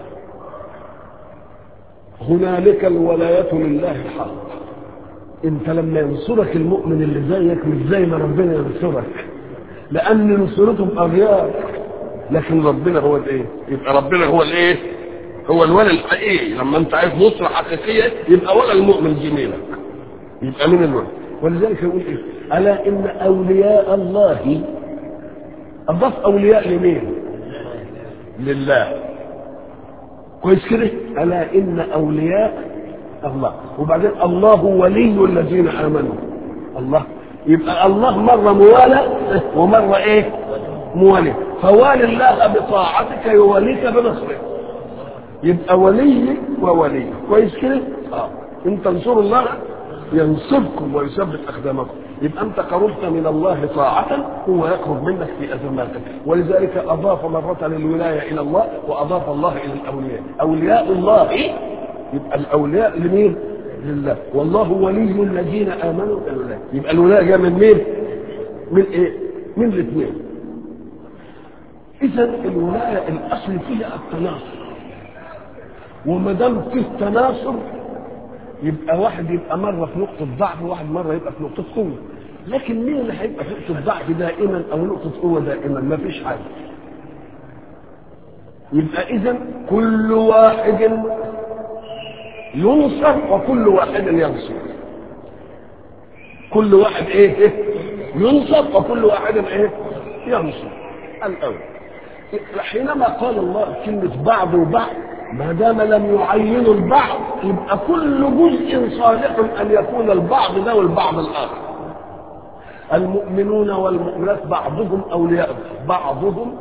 هنالك الولاية لله الحق انت لما ينصرك المؤمن اللي زيك مش زي ما ربنا ينصرك لان نصرتهم اغيار لكن ربنا هو الايه يبقى ربنا هو الايه هو الولي الحقيقي لما انت عايز نصرة حقيقية يبقى ولا المؤمن جميلك يبقى من الولي ولذلك يقول ايه الا ان اولياء الله اضاف اولياء لمين لله كويس كده الا ان اولياء الله وبعدين الله ولي الذين امنوا الله يبقى الله مره موالى ومره ايه موالي فوالي الله بطاعتك يوليك بنصرك يبقى ولي وولي كويس كده اه ان تنصروا الله ينصركم ويثبت اقدامكم يبقى انت قربت من الله طاعة هو يقرب منك في ازماتك ولذلك اضاف مرة الولاية الى الله واضاف الله الى الاولياء اولياء الله يبقى الاولياء لمين لله والله ولي الذين امنوا بالله يبقى الولاية جايه من مين من ايه من الاثنين اذا الولاية الاصل فيها التناصر وما دام فيه تناصر يبقى واحد يبقى مره في نقطه ضعف وواحد مره يبقى في نقطه قوه لكن مين اللي هيبقى في نقطه ضعف دائما او نقطه قوه دائما ما فيش حاجه يبقى اذا كل واحد ينصر وكل واحد ينصر كل واحد ايه, إيه؟ ينصر وكل واحد ايه ينصر الاول حينما قال الله كلمه بعض وبعض ما دام لم يعينوا البعض يبقى كل جزء صالح ان يكون البعض ده والبعض الاخر المؤمنون والمؤمنات بعضهم اولياء بعضهم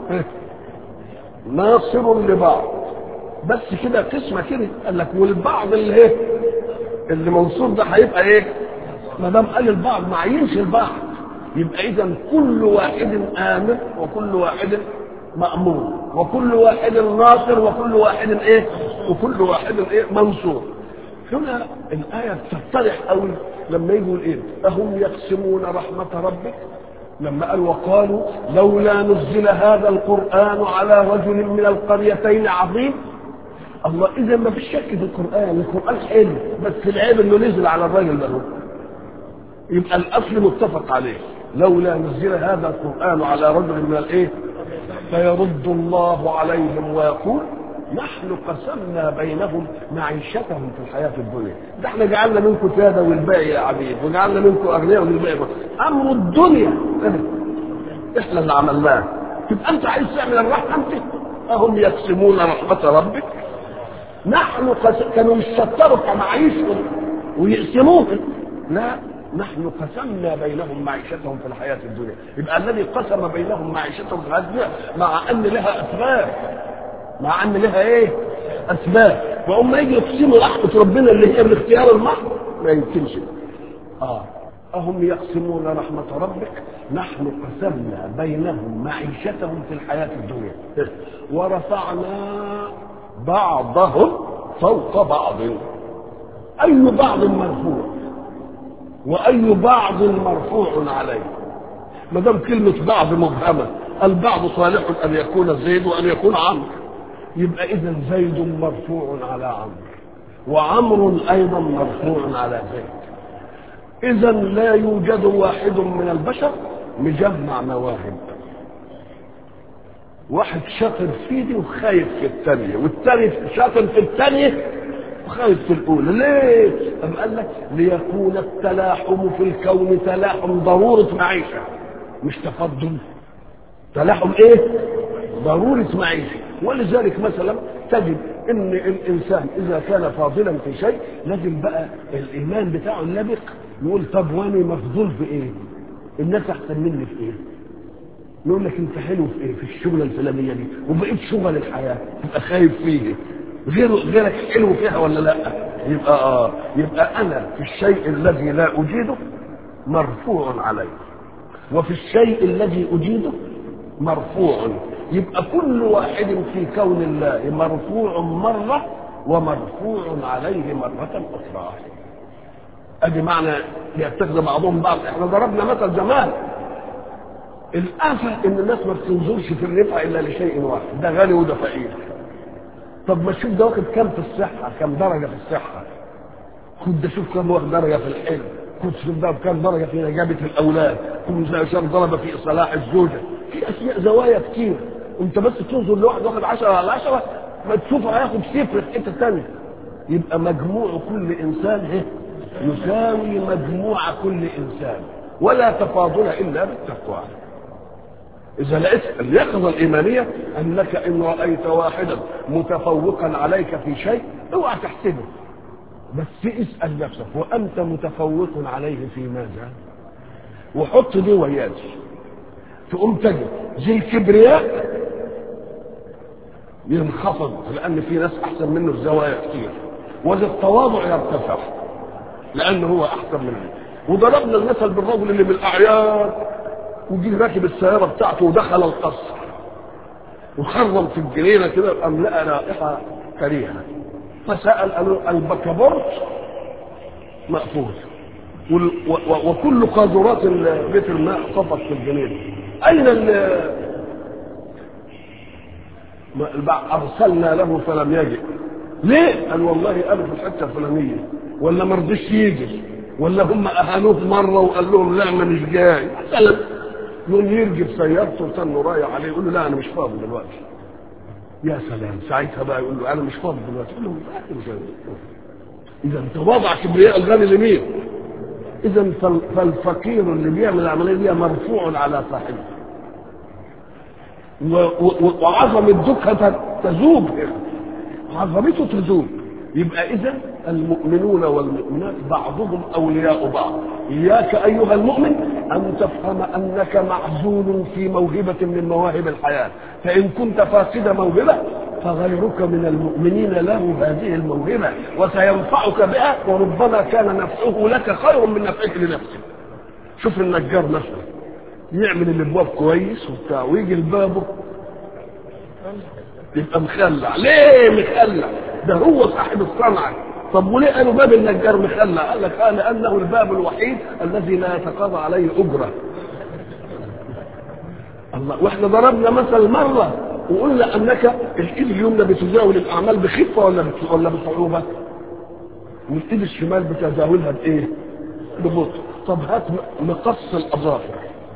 ناصر لبعض بس كده قسمه كده قال لك والبعض اللي ايه اللي منصور ده هيبقى ايه ما دام قال البعض ما عينش البعض يبقى اذا كل واحد امن وكل واحد مأمور وكل واحد ناصر وكل واحد ايه وكل واحد ايه منصور هنا الآية تتضح قوي لما يقول ايه أهم يقسمون رحمة ربك لما قال وقالوا لولا نزل هذا القرآن على رجل من القريتين عظيم الله إذا ما فيش شك في القرآن القرآن حلو بس العيب إنه نزل على الراجل ده يبقى الأصل متفق عليه لولا نزل هذا القرآن على رجل من الإيه فيرد الله عليهم ويقول نحن قسمنا بينهم معيشتهم في الحياة الدنيا ده احنا جعلنا منكم سادة والباقي يا عبيد وجعلنا منكم أغنياء والباقي أمر الدنيا احنا اللي عملناه تبقى أنت عايز تعمل الرحمة أنت أهم يقسمون رحمة ربك نحن قس... كانوا يستتروا في معيشهم ويقسموها لا نحن قسمنا بينهم معيشتهم في الحياة الدنيا يبقى الذي قسم بينهم معيشتهم في الحياة الدنيا مع أن لها أسباب مع أن لها إيه أسباب وهم يجي يقسموا رحمة ربنا اللي هي بالاختيار المحض ما يمكنش آه أهم يقسمون رحمة ربك نحن قسمنا بينهم معيشتهم في الحياة الدنيا ورفعنا بعضهم فوق بعض أي بعض مرفوع واي بعض مرفوع عليه ما دام كلمه بعض مبهمه البعض صالح ان يكون زيد وان يكون عمرو يبقى اذا زيد مرفوع على عمرو وعمرو ايضا مرفوع على زيد اذا لا يوجد واحد من البشر مجمع مواهب واحد شاطر في دي وخايف في الثانيه والثاني شاطر في الثانيه وخايف في الأولى ليه؟ أم قال لك ليكون التلاحم في الكون تلاحم ضرورة معيشة مش تفضل تلاحم إيه؟ ضرورة معيشة ولذلك مثلا تجد ان الانسان اذا كان فاضلا في شيء لازم بقى الايمان بتاعه اللبق يقول طب وانا مفضول في ايه؟ الناس احسن مني في ايه؟ يقول لك انت حلو في ايه؟ في الشغله الفلانيه دي وبقيت شغل الحياه تبقى خايف فيه غير غيرك حلو فيها ولا لا يبقى اه يبقى انا في الشيء الذي لا اجيده مرفوع علي وفي الشيء الذي اجيده مرفوع يبقى كل واحد في كون الله مرفوع مرة ومرفوع عليه مرة أخرى ادي معنى يتخذ بعضهم بعض احنا ضربنا مثل زمان الآفة إن الناس ما بتنظرش في الرفعة إلا لشيء واحد ده غني وده فقير طب ما تشوف ده واخد كام في الصحة كام درجة في الصحة خد ده شوف كام واخد درجة في الحلم خد شوف ده كام درجة في نجابة الأولاد خد شوف درجة في إصلاح الزوجة في أشياء زوايا كتير أنت بس تنظر لواحد واخد 10 على 10 ما تشوفه هياخد صفر في حتة تانية يبقى مجموع كل إنسان إيه؟ يساوي مجموع كل إنسان ولا تفاضل إلا بالتقوى إذا لقيت اليقظة الإيمانية أنك إن رأيت واحدا متفوقا عليك في شيء اوعى تحسبه بس اسأل نفسك وأنت متفوق عليه في ماذا؟ وحط دي وياه تقوم تجد زي الكبرياء ينخفض لأن في ناس أحسن منه في زوايا كتير وذا التواضع يرتفع لأنه هو أحسن منه وضربنا المثل بالرجل اللي بالأعياد وجي راكب السيارة بتاعته ودخل القصر وخرم في الجنينة كده قام لقى رائحة كريهة فسأل قالوا البكابورت مقفول وال- و- و- وكل قاذورات ال- بيت الماء صفت في الجنينة أين ال ما- البع- أرسلنا له فلم يجئ ليه؟ قال والله قالوا في الحتة الفلانية ولا ما رضيش يجي ولا هم أهانوه مرة وقال لهم لا ما مش جاي مثلا يقوم يرجف سيارته وتنه رايح عليه يقول له لا أنا مش فاضي دلوقتي يا سلام ساعتها بقى يقول له أنا مش فاضي دلوقتي يقول له مش فاضي إذا تواضع كبرياء الغني لمين؟ إذا فال- فالفقير اللي بيعمل العملية دي مرفوع على صاحبه و- و- وعظمة دكة تذوب عظمته تذوب يبقى إذا المؤمنون والمؤمنات بعضهم أولياء بعض إياك أيها المؤمن أن تفهم أنك معزول في موهبة من مواهب الحياة فإن كنت فاقد موهبة فغيرك من المؤمنين له هذه الموهبة وسينفعك بها وربما كان نفعه لك خير من نفعك لنفسك شوف النجار مثلا يعمل الابواب كويس وبتاع ويجي لبابه يبقى مخلع ليه مخلع ده هو صاحب الصنعه طب وليه قالوا باب النجار مخلع قال لك آه لانه الباب الوحيد الذي لا يتقاضى عليه اجره الله واحنا ضربنا مثل مره وقلنا انك الايد اليمنى بتزاول الاعمال بخفه ولا بت- ولا بصعوبه والايد الشمال بتزاولها بايه ببطء طب هات م- مقص الاظافر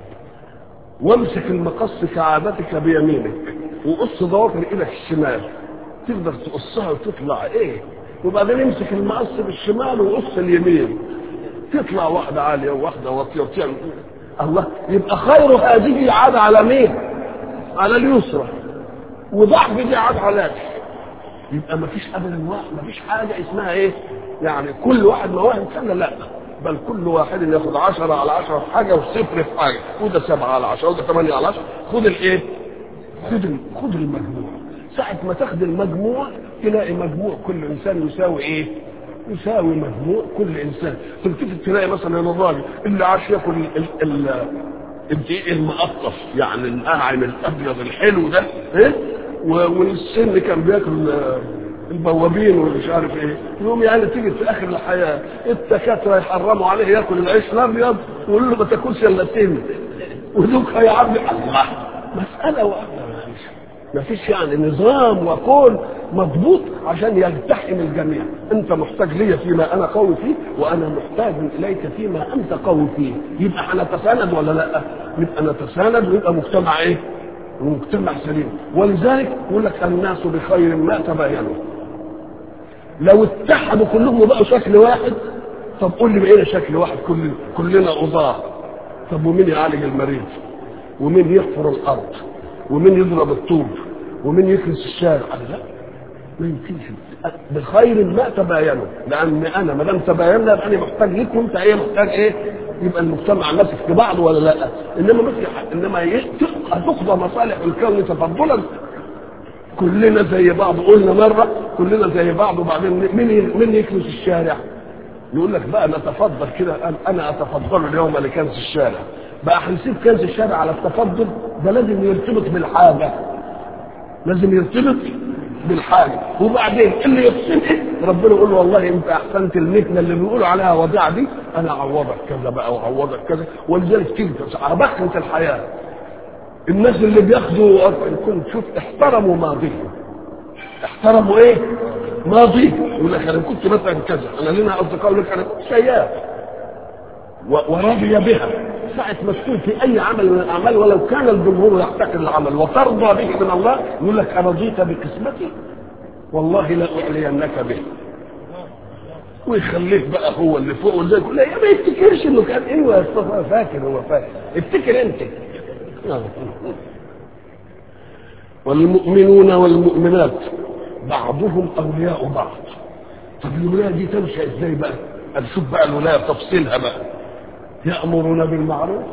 وامسك المقص كعادتك بيمينك وقص ضوافر ايدك الشمال تقدر تقصها وتطلع ايه وبعدين امسك المقص بالشمال وقص اليمين تطلع واحدة عالية وواحدة واطية وتعمل الله يبقى خير هذه عاد على مين؟ على اليسرى وضعف دي عاد على دي. يبقى ما فيش ابدا واحد ما فيش حاجه اسمها ايه يعني كل واحد مواهب سنه لا بل كل واحد ياخد عشرة على عشرة في حاجة وصفر في حاجة وده سبعة على عشرة وده ثمانية على عشرة خد الايه خد ال- خد المجموع ساعة ما تاخد المجموع تلاقي مجموع كل انسان يساوي ايه يساوي مجموع كل انسان تلتفت تلاقي مثلا الراجل اللي عاش ياكل ال- ال- الدقيق المقطف يعني الناعم الابيض الحلو ده ايه و- والسن كان بياكل آه، البوابين والمش عارف ايه يوم يعني تيجي في اخر الحياه الدكاتره يحرموا عليه ياكل العيش الابيض ويقول له ما تاكلش الا سن ودوك يا عبد الله مساله واحده ما فيش يعني نظام وكون مضبوط عشان يلتحم الجميع انت محتاج لي فيما انا قوي فيه وانا محتاج اليك فيما انت قوي فيه يبقى هنتساند ولا لا يبقى نتساند ويبقى مجتمع ايه مجتمع سليم ولذلك يقول لك الناس بخير ما تباينوا لو اتحدوا كلهم وبقوا شكل واحد طب قول لي بقينا شكل واحد كل كلنا قضاه طب ومين يعالج المريض ومين يحفر الارض ومين يضرب الطوب ومين يكنس الشارع قال لا ما يمكنش بخير ما تباينوا لان انا ما دام تباينا يبقى انا محتاج ليك وانت ايه محتاج ايه يبقى المجتمع ماسك في بعض ولا لا انما مثل انما ي- هتقضى مصالح الكون تفضلا كلنا زي بعض قلنا مره كلنا زي بعض وبعدين مين مين يكنس الشارع يقول لك بقى نتفضل كده أنا- انا اتفضل اليوم لكنس الشارع بقى هنسيب كنس الشارع على التفضل ده لازم يرتبط بالحاجه لازم يرتبط بالحاجه وبعدين اللي يفصله ربنا يقول له والله انت احسنت المهنه اللي بيقولوا عليها وضيعه دي انا اعوضك كذا بقى واعوضك كذا ولذلك تيجي بخت الحياه الناس اللي بياخدوا كنت شوف احترموا ماضيهم احترموا ايه؟ ماضيهم يقول لك انا كنت مثلا كذا انا لنا اصدقاء يقول لك انا كنت سياف ورضي بها ساعة ما تكون في أي عمل من الأعمال ولو كان الجمهور يحتقر العمل وترضى به من الله يقول لك أرضيت بقسمتي والله لا أعلينك به ويخليك بقى هو اللي فوق وزي يقول لا ما يفتكرش انه كان ايوه يا مصطفى فاكر هو فاكر افتكر انت والمؤمنون والمؤمنات بعضهم اولياء بعض طب الولايه دي تمشي ازاي بقى؟ نشوف بقى الولايه تفصيلها بقى يأمرون بالمعروف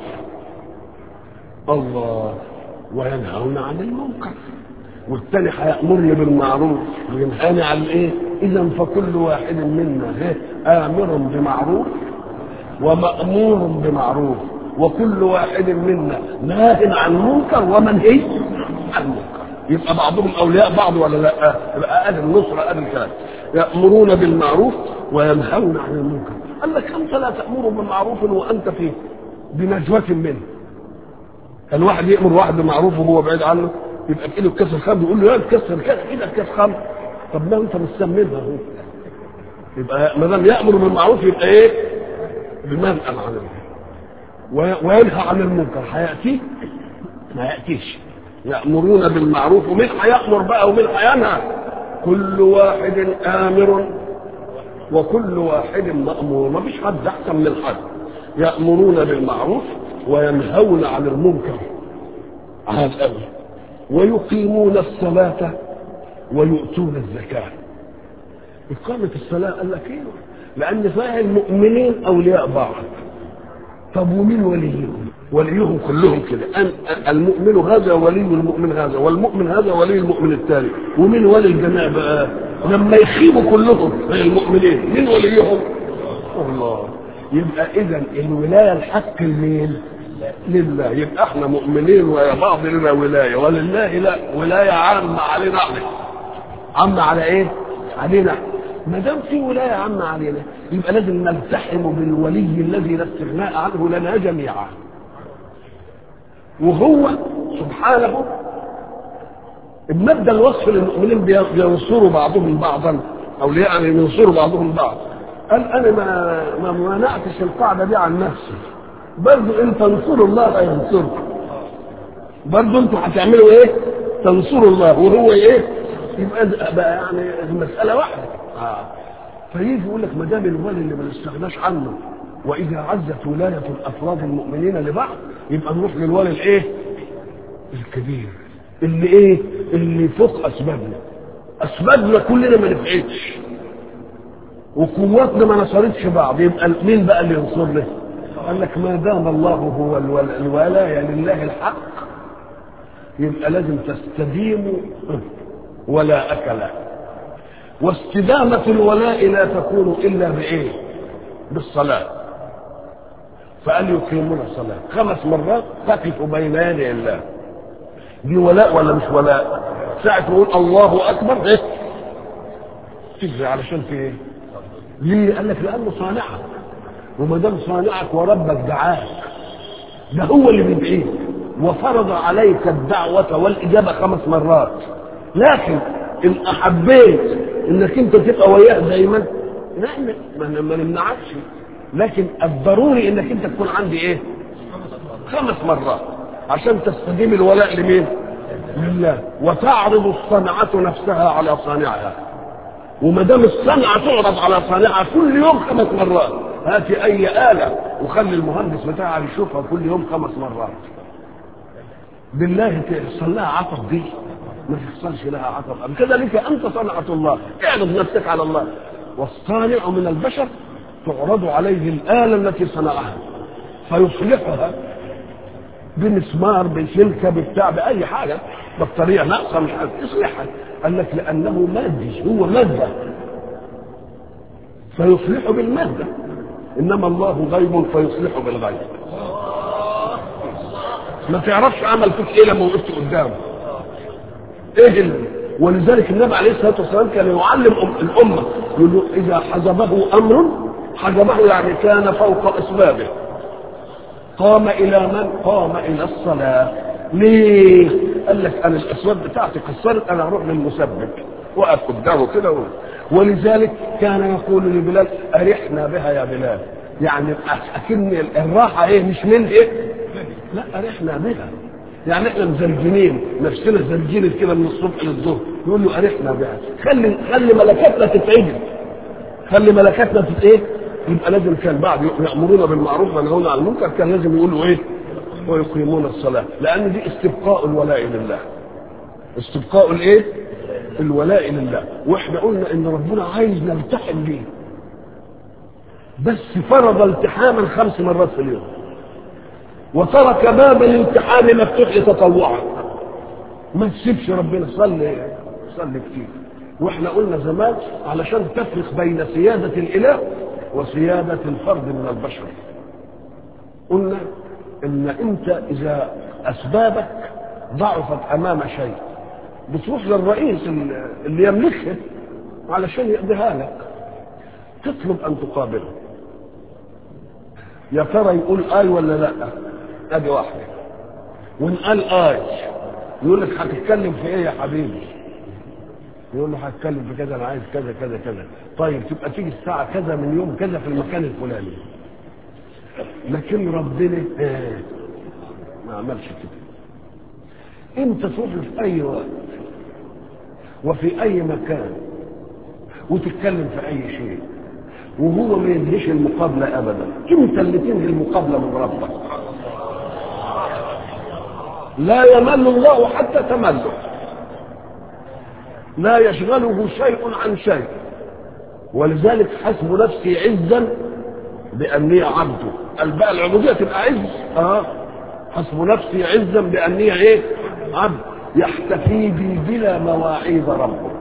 الله وينهون عن المنكر والتاني هيأمرني بالمعروف وينهاني عن ايه؟ إذا فكل واحد منا آمر بمعروف ومأمور بمعروف وكل واحد منا ناه عن منكر ومنهي عن منكر يبقى بعضهم أولياء بعض ولا لا؟ يبقى أهل النصرة أهل الكلام يأمرون بالمعروف وينهون عن المنكر قال لك أنت لا تأمر بمعروف وأنت في بنجوة منه كان واحد يأمر واحد بمعروف وهو بعيد عنه يبقى في ايده كاس الخمر يقول له لا تكسر كاس ايدك كاس خمر طب ما انت مستمنها اهو يبقى ما دام يأمر بالمعروف يبقى ايه؟ بمنأى عن المنكر وينهى عن المنكر هيأتي ما يأتيش يأمرون بالمعروف ومن هيأمر بقى ومن هينهى كل واحد آمر وكل واحد مأمور ما فيش حد أحسن من حد يأمرون بالمعروف وينهون عن المنكر هذا أول ويقيمون الصلاة ويؤتون الزكاة إقامة الصلاة قال لك إيه؟ لأن فيها المؤمنين أولياء بعض طب ومين وليهم؟ وليهم كلهم كده المؤمن هذا ولي المؤمن هذا والمؤمن هذا ولي المؤمن الثاني ومين ولي الجماعة بقى؟ لما يخيبوا كلهم المؤمنين مين وليهم؟ الله يبقى إذا الولاية الحق لمين؟ لله يبقى احنا مؤمنين ويا بعض لنا ولايه ولله لا ولايه عامه علينا احنا عامه على ايه؟ علينا ما دام في ولايه عامه علينا يبقى لازم نلتحم بالولي الذي لا استغناء عنه لنا جميعا وهو سبحانه المبدا الوصف للمؤمنين بينصروا بعضهم بعضا او يعني ينصروا بعضهم بعض قال انا ما ما منعتش القاعده دي عن نفسي برضه ان تنصروا الله هينصركم برضه انتوا هتعملوا ايه تنصروا الله وهو ايه يبقى بقى يعني المساله واحده آه. فيجي يقول لك ما دام الولي اللي ما نستغناش عنه واذا عزت ولايه الافراد المؤمنين لبعض يبقى نروح للولي الايه الكبير اللي ايه اللي فوق اسبابنا اسبابنا كلنا ما نفعتش وقواتنا ما نصرتش بعض يبقى مين بقى اللي ينصرنا قال لك ما دام الله هو الولاية لله الحق يبقى لازم تستديموا ولا أكلا واستدامة الولاء لا تكون إلا بإيه؟ بالصلاة فقال يقيمون الصلاة خمس مرات تقف بين يدي الله دي ولاء ولا مش ولاء؟ ساعة نقول الله أكبر إيه؟ تجري علشان في إيه؟ ليه؟ قال لك لأنه صانعك وما دام صانعك وربك دعاك ده هو اللي بيدعيك وفرض عليك الدعوة والإجابة خمس مرات لكن إن أحبيت إنك أنت تبقى وياه دايما نعم ما نمنعكش لكن الضروري إنك أنت تكون عندي إيه؟ خمس مرات عشان تستديم الولاء لمين؟ لله وتعرض الصنعة نفسها على صانعها وما دام الصنعة تعرض على صانعها كل يوم خمس مرات هاتي اي آلة وخلي المهندس بتاعها يشوفها كل يوم خمس مرات بالله تحصل لها عطب دي ما تحصلش لها عطب كذلك انت صنعة الله اعرض نفسك على الله والصانع من البشر تعرض عليه الآلة التي صنعها فيصلحها بمسمار بسلكة بتاع بأي حاجة بطارية ناقصة مش عارف يصلحها قال لك لأنه مادي هو مادة فيصلح بالمادة انما الله غيب فيصلح بالغيب ما تعرفش عمل فيك ايه لما وقفت قدامه ايه ال... ولذلك النبي عليه الصلاه والسلام كان يعلم أم- الامه يقول له اذا حجبه امر حجبه يعني كان فوق اسبابه قام الى من قام الى الصلاه ليه قال لك انا الاسباب بتاعتي قصرت انا هروح للمسبب وقف قدامه كده و... ولذلك كان يقول لبلال ارحنا بها يا بلال يعني اكن الراحه ايه مش من ايه لا ارحنا بها يعني احنا مزرجنين نفسنا زرجين كده من الصبح للظهر يقول له ارحنا بها خلي خلي ملكاتنا تتعدل خلي ملكاتنا تت ايه يبقى لازم كان بعد يامرون بالمعروف وينهون عن المنكر كان لازم يقولوا ايه ويقيمون الصلاه لان دي استبقاء الولاء لله استبقاء الايه الولاء لله واحنا قلنا ان ربنا عايز نلتحم بيه بس فرض التحاما خمس مرات في اليوم وترك باب الامتحان مفتوح تطوعا ما تسيبش ربنا صلي صلي كتير واحنا قلنا زمان علشان تفرق بين سيادة الإله وسيادة الفرد من البشر قلنا ان انت اذا اسبابك ضعفت امام شيء بتروح للرئيس اللي يملكها علشان يقضيها لك تطلب ان تقابله يا ترى يقول اي ولا لا ادي واحده وان قال اي يقول لك هتتكلم في ايه يا حبيبي يقول له هتكلم في كذا انا عايز كذا كذا كذا طيب تبقى تيجي الساعه كذا من يوم كذا في المكان الفلاني لكن ربنا آه ما عملش كده انت تروح في اي وقت وفي اي مكان وتتكلم في اي شيء وهو ما يدريش المقابله ابدا انت اللي تنهي المقابله من ربك لا يمل الله حتى تمله لا يشغله شيء عن شيء ولذلك حسب نفسي عزا بأني عبده قال بقى العبودية تبقى عز اه حسب نفسي عزا بأني ايه عبد يحتفي بي بلا مواعيد ربه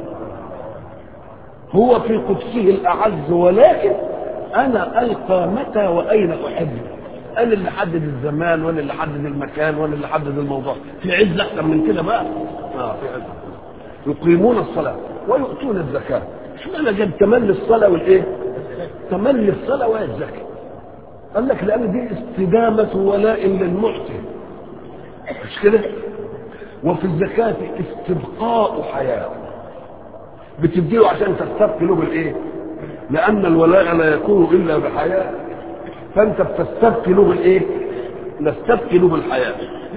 هو في قدسه الأعز ولكن أنا ألقى متى وأين أحب أنا اللي حدد الزمان وأنا اللي حدد المكان وأنا اللي حدد الموضوع في عز أكثر من كده بقى آه في عز يقيمون الصلاة ويؤتون الزكاة اشمعنى جاب تملي الصلاة والإيه؟ تملي الصلاة والزكاة قال لك لأن دي استدامة ولاء للمعطي مش كده؟ وفي الزكاة استبقاء حياة بتديله عشان تستبقي له بالايه؟ لأن الولاء لا يكون إلا بحياة فأنت بتستبقي له بالايه؟ نستبقي له بالحياة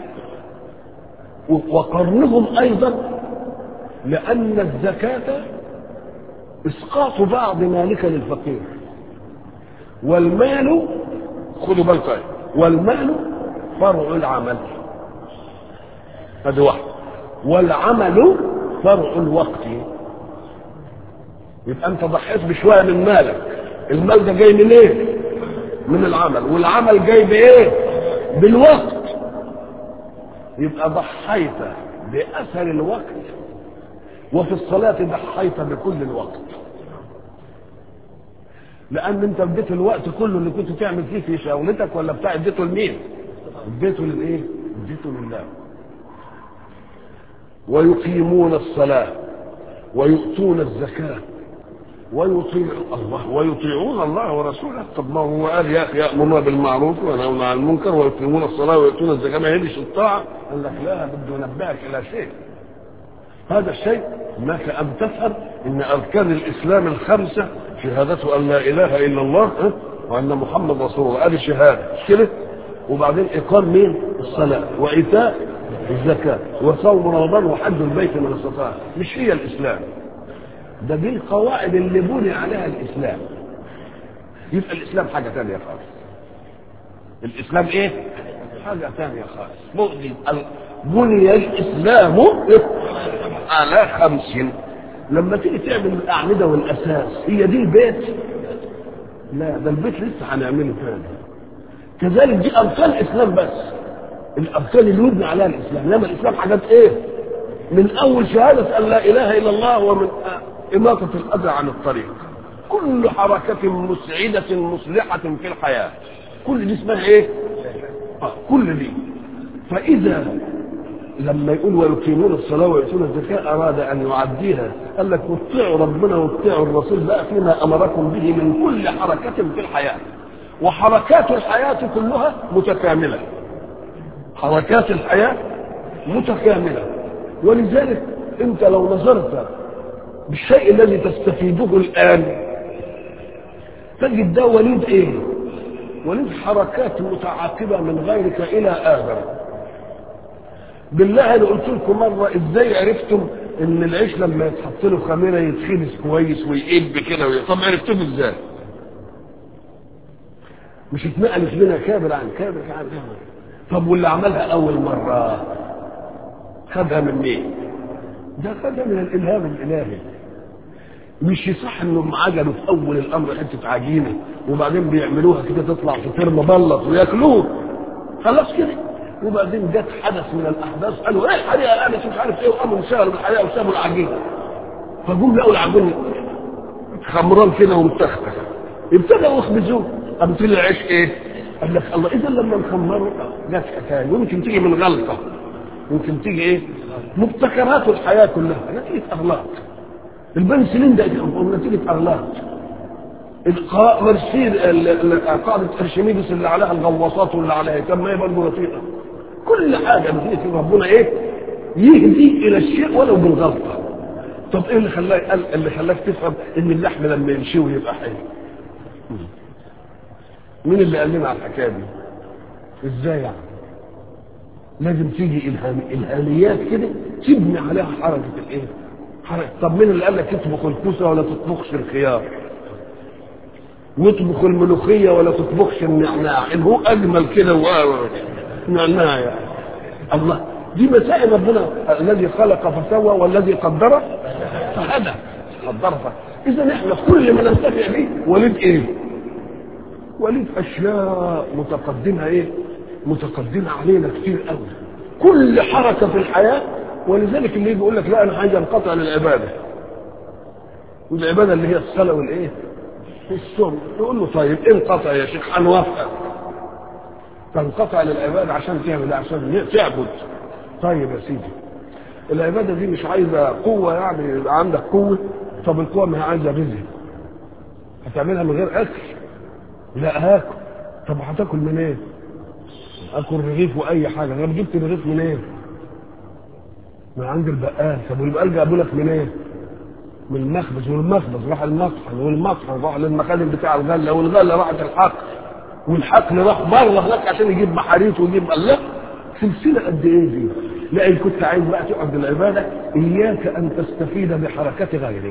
وقرنهم أيضا لأن الزكاة إسقاط بعض مالك للفقير والمال خدوا بالكم والمال فرع العمل هذه واحد والعمل فرع الوقت يبقى انت ضحيت بشويه من مالك المال ده جاي من ايه من العمل والعمل جاي بايه بالوقت يبقى ضحيت باثر الوقت وفي الصلاه ضحيت بكل الوقت لان انت اديت الوقت كله اللي كنت تعمل فيه في شغلتك ولا بتاع اديته لمين اديته للايه اديته لله ويقيمون الصلاه ويؤتون الزكاه ويطيع الله ويطيعون الله ورسوله طب ما هو قال يا اخي يامرون بالمعروف وينهون عن المنكر ويقيمون الصلاه ويؤتون الزكاه ما هيش الطاعه قال لك لا بده ينبهك الى شيء هذا الشيء انك ان تفهم ان اركان الاسلام الخمسه شهادة ان لا اله الا الله وان محمد رسول الله هذه شهاده مش كده وبعدين اقام مين الصلاه وايتاء الزكاه وصوم رمضان وحج البيت من استطاع مش هي الاسلام ده دي القواعد اللي بني عليها الاسلام يبقى الاسلام حاجه ثانيه خالص الاسلام ايه حاجه ثانيه خالص بني الاسلام على خمس لما تيجي تعمل الاعمده والاساس هي دي البيت لا ده البيت لسه هنعمله ثاني كذلك دي اركان الاسلام بس الاركان اللي يبنى عليها الاسلام انما الاسلام حاجات ايه من اول شهاده ان لا اله الا الله ومن إماطة الأذى عن الطريق كل حركة مسعدة مصلحة في الحياة كل دي اسمها إيه؟ آه كل دي فإذا لما يقول ويقيمون الصلاة ويؤتون الزكاة أراد أن يعديها قال لك واتقوا ربنا واتقوا الرسول بقى فيما أمركم به من كل حركة في الحياة وحركات الحياة كلها متكاملة حركات الحياة متكاملة ولذلك أنت لو نظرت بالشيء الذي تستفيده الآن تجد ده وليد إيه؟ وليد حركات متعاقبة من غيرك إلى آخر بالله انا قلت لكم مره ازاي عرفتم ان العيش لما يتحط له خميره يتخبز كويس ويقب كده وي... طب عرفتوه ازاي؟ مش اتنقلت لنا كابر عن كابر عن كابر طب واللي عملها اول مره خدها من مين؟ ده خدها من الالهام الالهي مش يصح انهم عجلوا في اول الامر حته عجينه وبعدين بيعملوها كده تطلع فطير مبلط وياكلوه خلاص كده وبعدين جت حدث من الاحداث قالوا ايه الحقيقه انا مش عارف ايه وقاموا انشغلوا بالحقيقه وسابوا العجينه فجم لقوا العجين خمران كده ومتختخ ابتدوا يخبزوه قام طلع العيش ايه؟ قال لك الله اذا لما نخمره جت حكايه يمكن تيجي من غلطه يمكن تيجي ايه؟ مبتكرات الحياه كلها نتيجه اغلاط البنسلين ده نتيجه اغلاط القاء مرسيل قاعدة ارشميدس اللي عليها الغواصات واللي عليها كم ما هي برضه لطيفة كل حاجة بتيجي ربنا ايه يهدي الى الشيء ولو بالغلطة طب ايه اللي خلاك اللي خلاك تفهم ان اللحم لما ينشوي يبقى حلو مين اللي قال لنا على الحكايه دي ازاي يعني لازم تيجي الهام الهاميات كده تبني عليها حركه الايه حركه طب مين اللي قال لك اطبخ الكوسه ولا تطبخش الخيار واطبخ الملوخيه ولا تطبخش النعناع ان هو اجمل كده نعناع يعني الله دي مسائل ربنا الذي خلق فسوى والذي قدر فهدى قدر اذا احنا كل ما ننتفع به وليد ايه وليد اشياء متقدمه ايه متقدمه علينا كتير قوي كل حركه في الحياه ولذلك اللي يجي يقول لك لا انا عايز انقطع للعباده والعباده اللي هي الصلاه والايه الصوم يقول له طيب انقطع يا شيخ هنوافقك تنقطع للعباده عشان تعمل عشان تعبد طيب يا سيدي العباده دي مش عايزه قوه يعني يبقى عندك قوه طب القوه ما هي عايزه رزق هتعملها من غير اكل لا هاكل طب هتاكل منين إيه؟ اكل رغيف واي حاجه انا جبت الرغيف منين إيه؟ من عند البقال طب والبقال جابوا لك منين إيه؟ من المخبز والمخبز راح المطحن والمطحن راح للمخازن بتاع الغله والغله راحت الحقل والحقل راح بره هناك عشان يجيب محاريت ويجيب الله سلسله قد ايه دي؟ لا ان كنت عايز بقى تقعد العباده اياك ان تستفيد بحركه غيرك.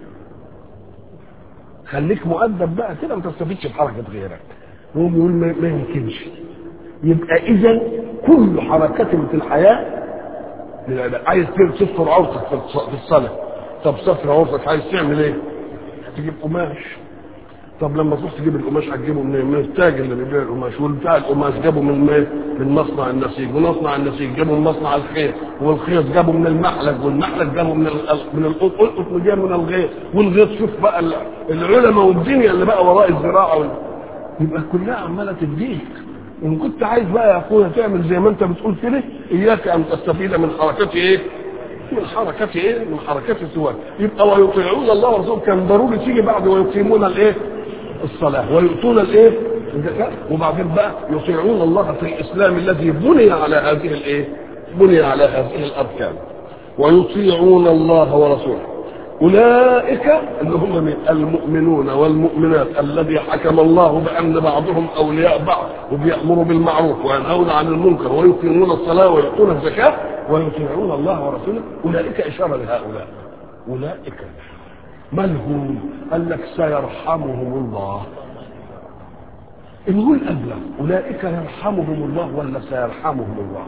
خليك مؤدب بقى كده ما تستفيدش بحركه غيرك. هو يقول ما, ما يمكنش. يبقى اذا كل حركه في الحياه للعباده عايز تستر عورتك في الصلاه طب ستر عورتك عايز تعمل ايه؟ تجيب قماش طب لما تروح تجيب القماش هتجيبه من من التاجر اللي بيبيع القماش والبتاع القماش جابه من ايه؟ من مصنع النسيج ومصنع النسيج جابه من مصنع الخيط والخيط جابه من المحلق والمحلق جابه من ال من القطن وجابه من الغيط والغيط شوف بقى العلماء والدنيا اللي بقى وراء الزراعه وال... يبقى كلها عماله تديك ان كنت عايز بقى يا اخويا تعمل زي ما انت بتقول كده اياك ان تستفيد من حركات ايه؟ من حركات ايه؟ من حركات السواك يبقى ويطيعون الله ورسوله كان ضروري تيجي بعد ويقيمون الايه؟ الصلاة ويؤتون الايه؟ الزكاة وبعدين بقى يطيعون الله في الإسلام الذي بني على هذه الايه؟ بني على هذه الأركان ويطيعون الله ورسوله أولئك اللي هم من المؤمنون والمؤمنات الذي حكم الله بأن بعضهم أولياء بعض وبيأمروا بالمعروف وينهون عن المنكر ويقيمون الصلاة ويؤتون الزكاة ويطيعون الله ورسوله أولئك إشارة لهؤلاء أولئك من هم قال لك سيرحمهم الله نقول أبلغ أولئك يرحمهم الله ولا سيرحمهم الله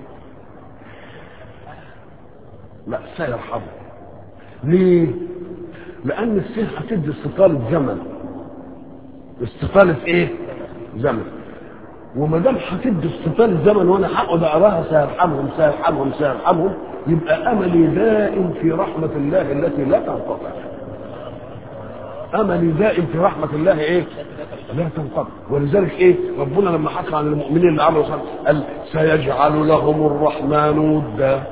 لا سيرحمهم ليه لأن السين هتدي استطالة زمن استطالة ايه زمن وما دام هتدي استطالة زمن وانا هقعد اقراها سيرحمهم سيرحمهم سيرحمهم يبقى املي دائم في رحمة الله التي لا تنقطع امل دائم في رحمه الله ايه لا تنقطع ولذلك ايه ربنا لما حكى عن المؤمنين اللي عملوا صالح قال سيجعل لهم الرحمن ودا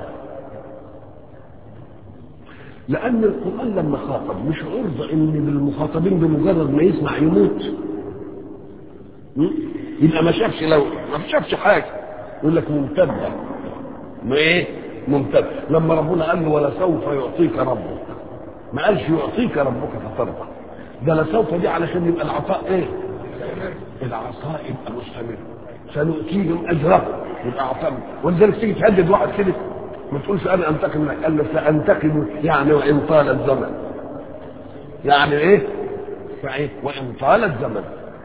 لان القران لما خاطب مش عرضه ان بالمخاطبين بمجرد ما يسمع يموت م? يبقى ما شافش لو ما شافش حاجه يقول لك ممتده ما ايه ممتد لما ربنا قال له ولسوف يعطيك ربك ما قالش يعطيك ربك فترضى ده لسوف دي علشان يبقى العطاء ايه العطاء يبقى مستمر سنؤتيهم اجرهم يبقى عطاء ولذلك تيجي تهدد واحد كده ما تقولش انا انتقم منك قال له سانتقم يعني وان طال الزمن يعني ايه فايه وان طال الزمن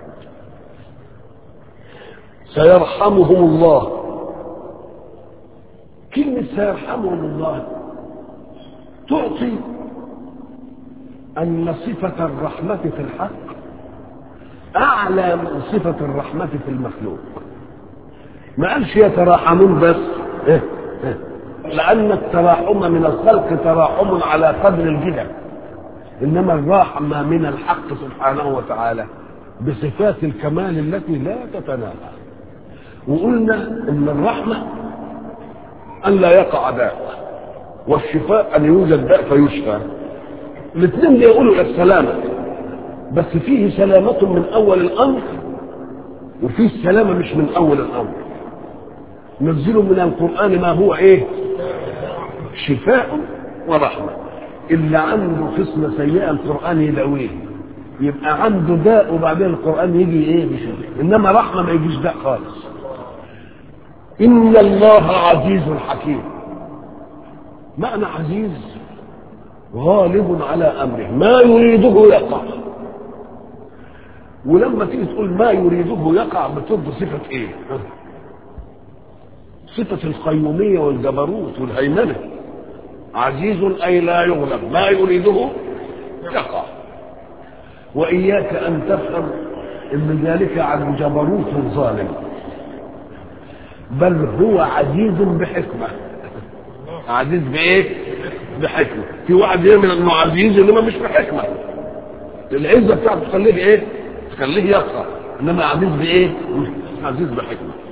سيرحمهم الله كلمة سيرحمهم الله تعطي أن صفة الرحمة في الحق أعلى من صفة الرحمة في المخلوق ما قالش يتراحمون بس إيه؟ إيه؟ لأن التراحم من الخلق تراحم على قدر الجدل إنما الرحمة من الحق سبحانه وتعالى بصفات الكمال التي لا تتناهى وقلنا إن الرحمة أن لا يقع داء والشفاء أن يوجد داء فيشفى الاثنين يقولوا السلامة بس فيه سلامة من أول الأمر وفيه سلامة مش من أول الأمر نزل من القرآن ما هو إيه شفاء ورحمة اللي عنده خصلة سيئة القرآن يداويه يبقى عنده داء وبعدين القرآن يجي إيه بشفاء إنما رحمة ما يجيش داء خالص إن الله عزيز حكيم معنى عزيز غالب على أمره ما يريده يقع ولما تيجي تقول ما يريده يقع بترد صفة إيه؟ صفة القيومية والجبروت والهيمنة عزيز أي لا يغلب ما يريده يقع وإياك أن تفهم أن ذلك عن جبروت ظالم بل هو عزيز بحكمة عزيز بإيه؟ بحكمة في واحد يعمل انه عزيز انما مش بحكمة العزة بتاعته تخليه ايه؟ تخليه يقرأ انما عزيز بايه؟ عزيز بحكمة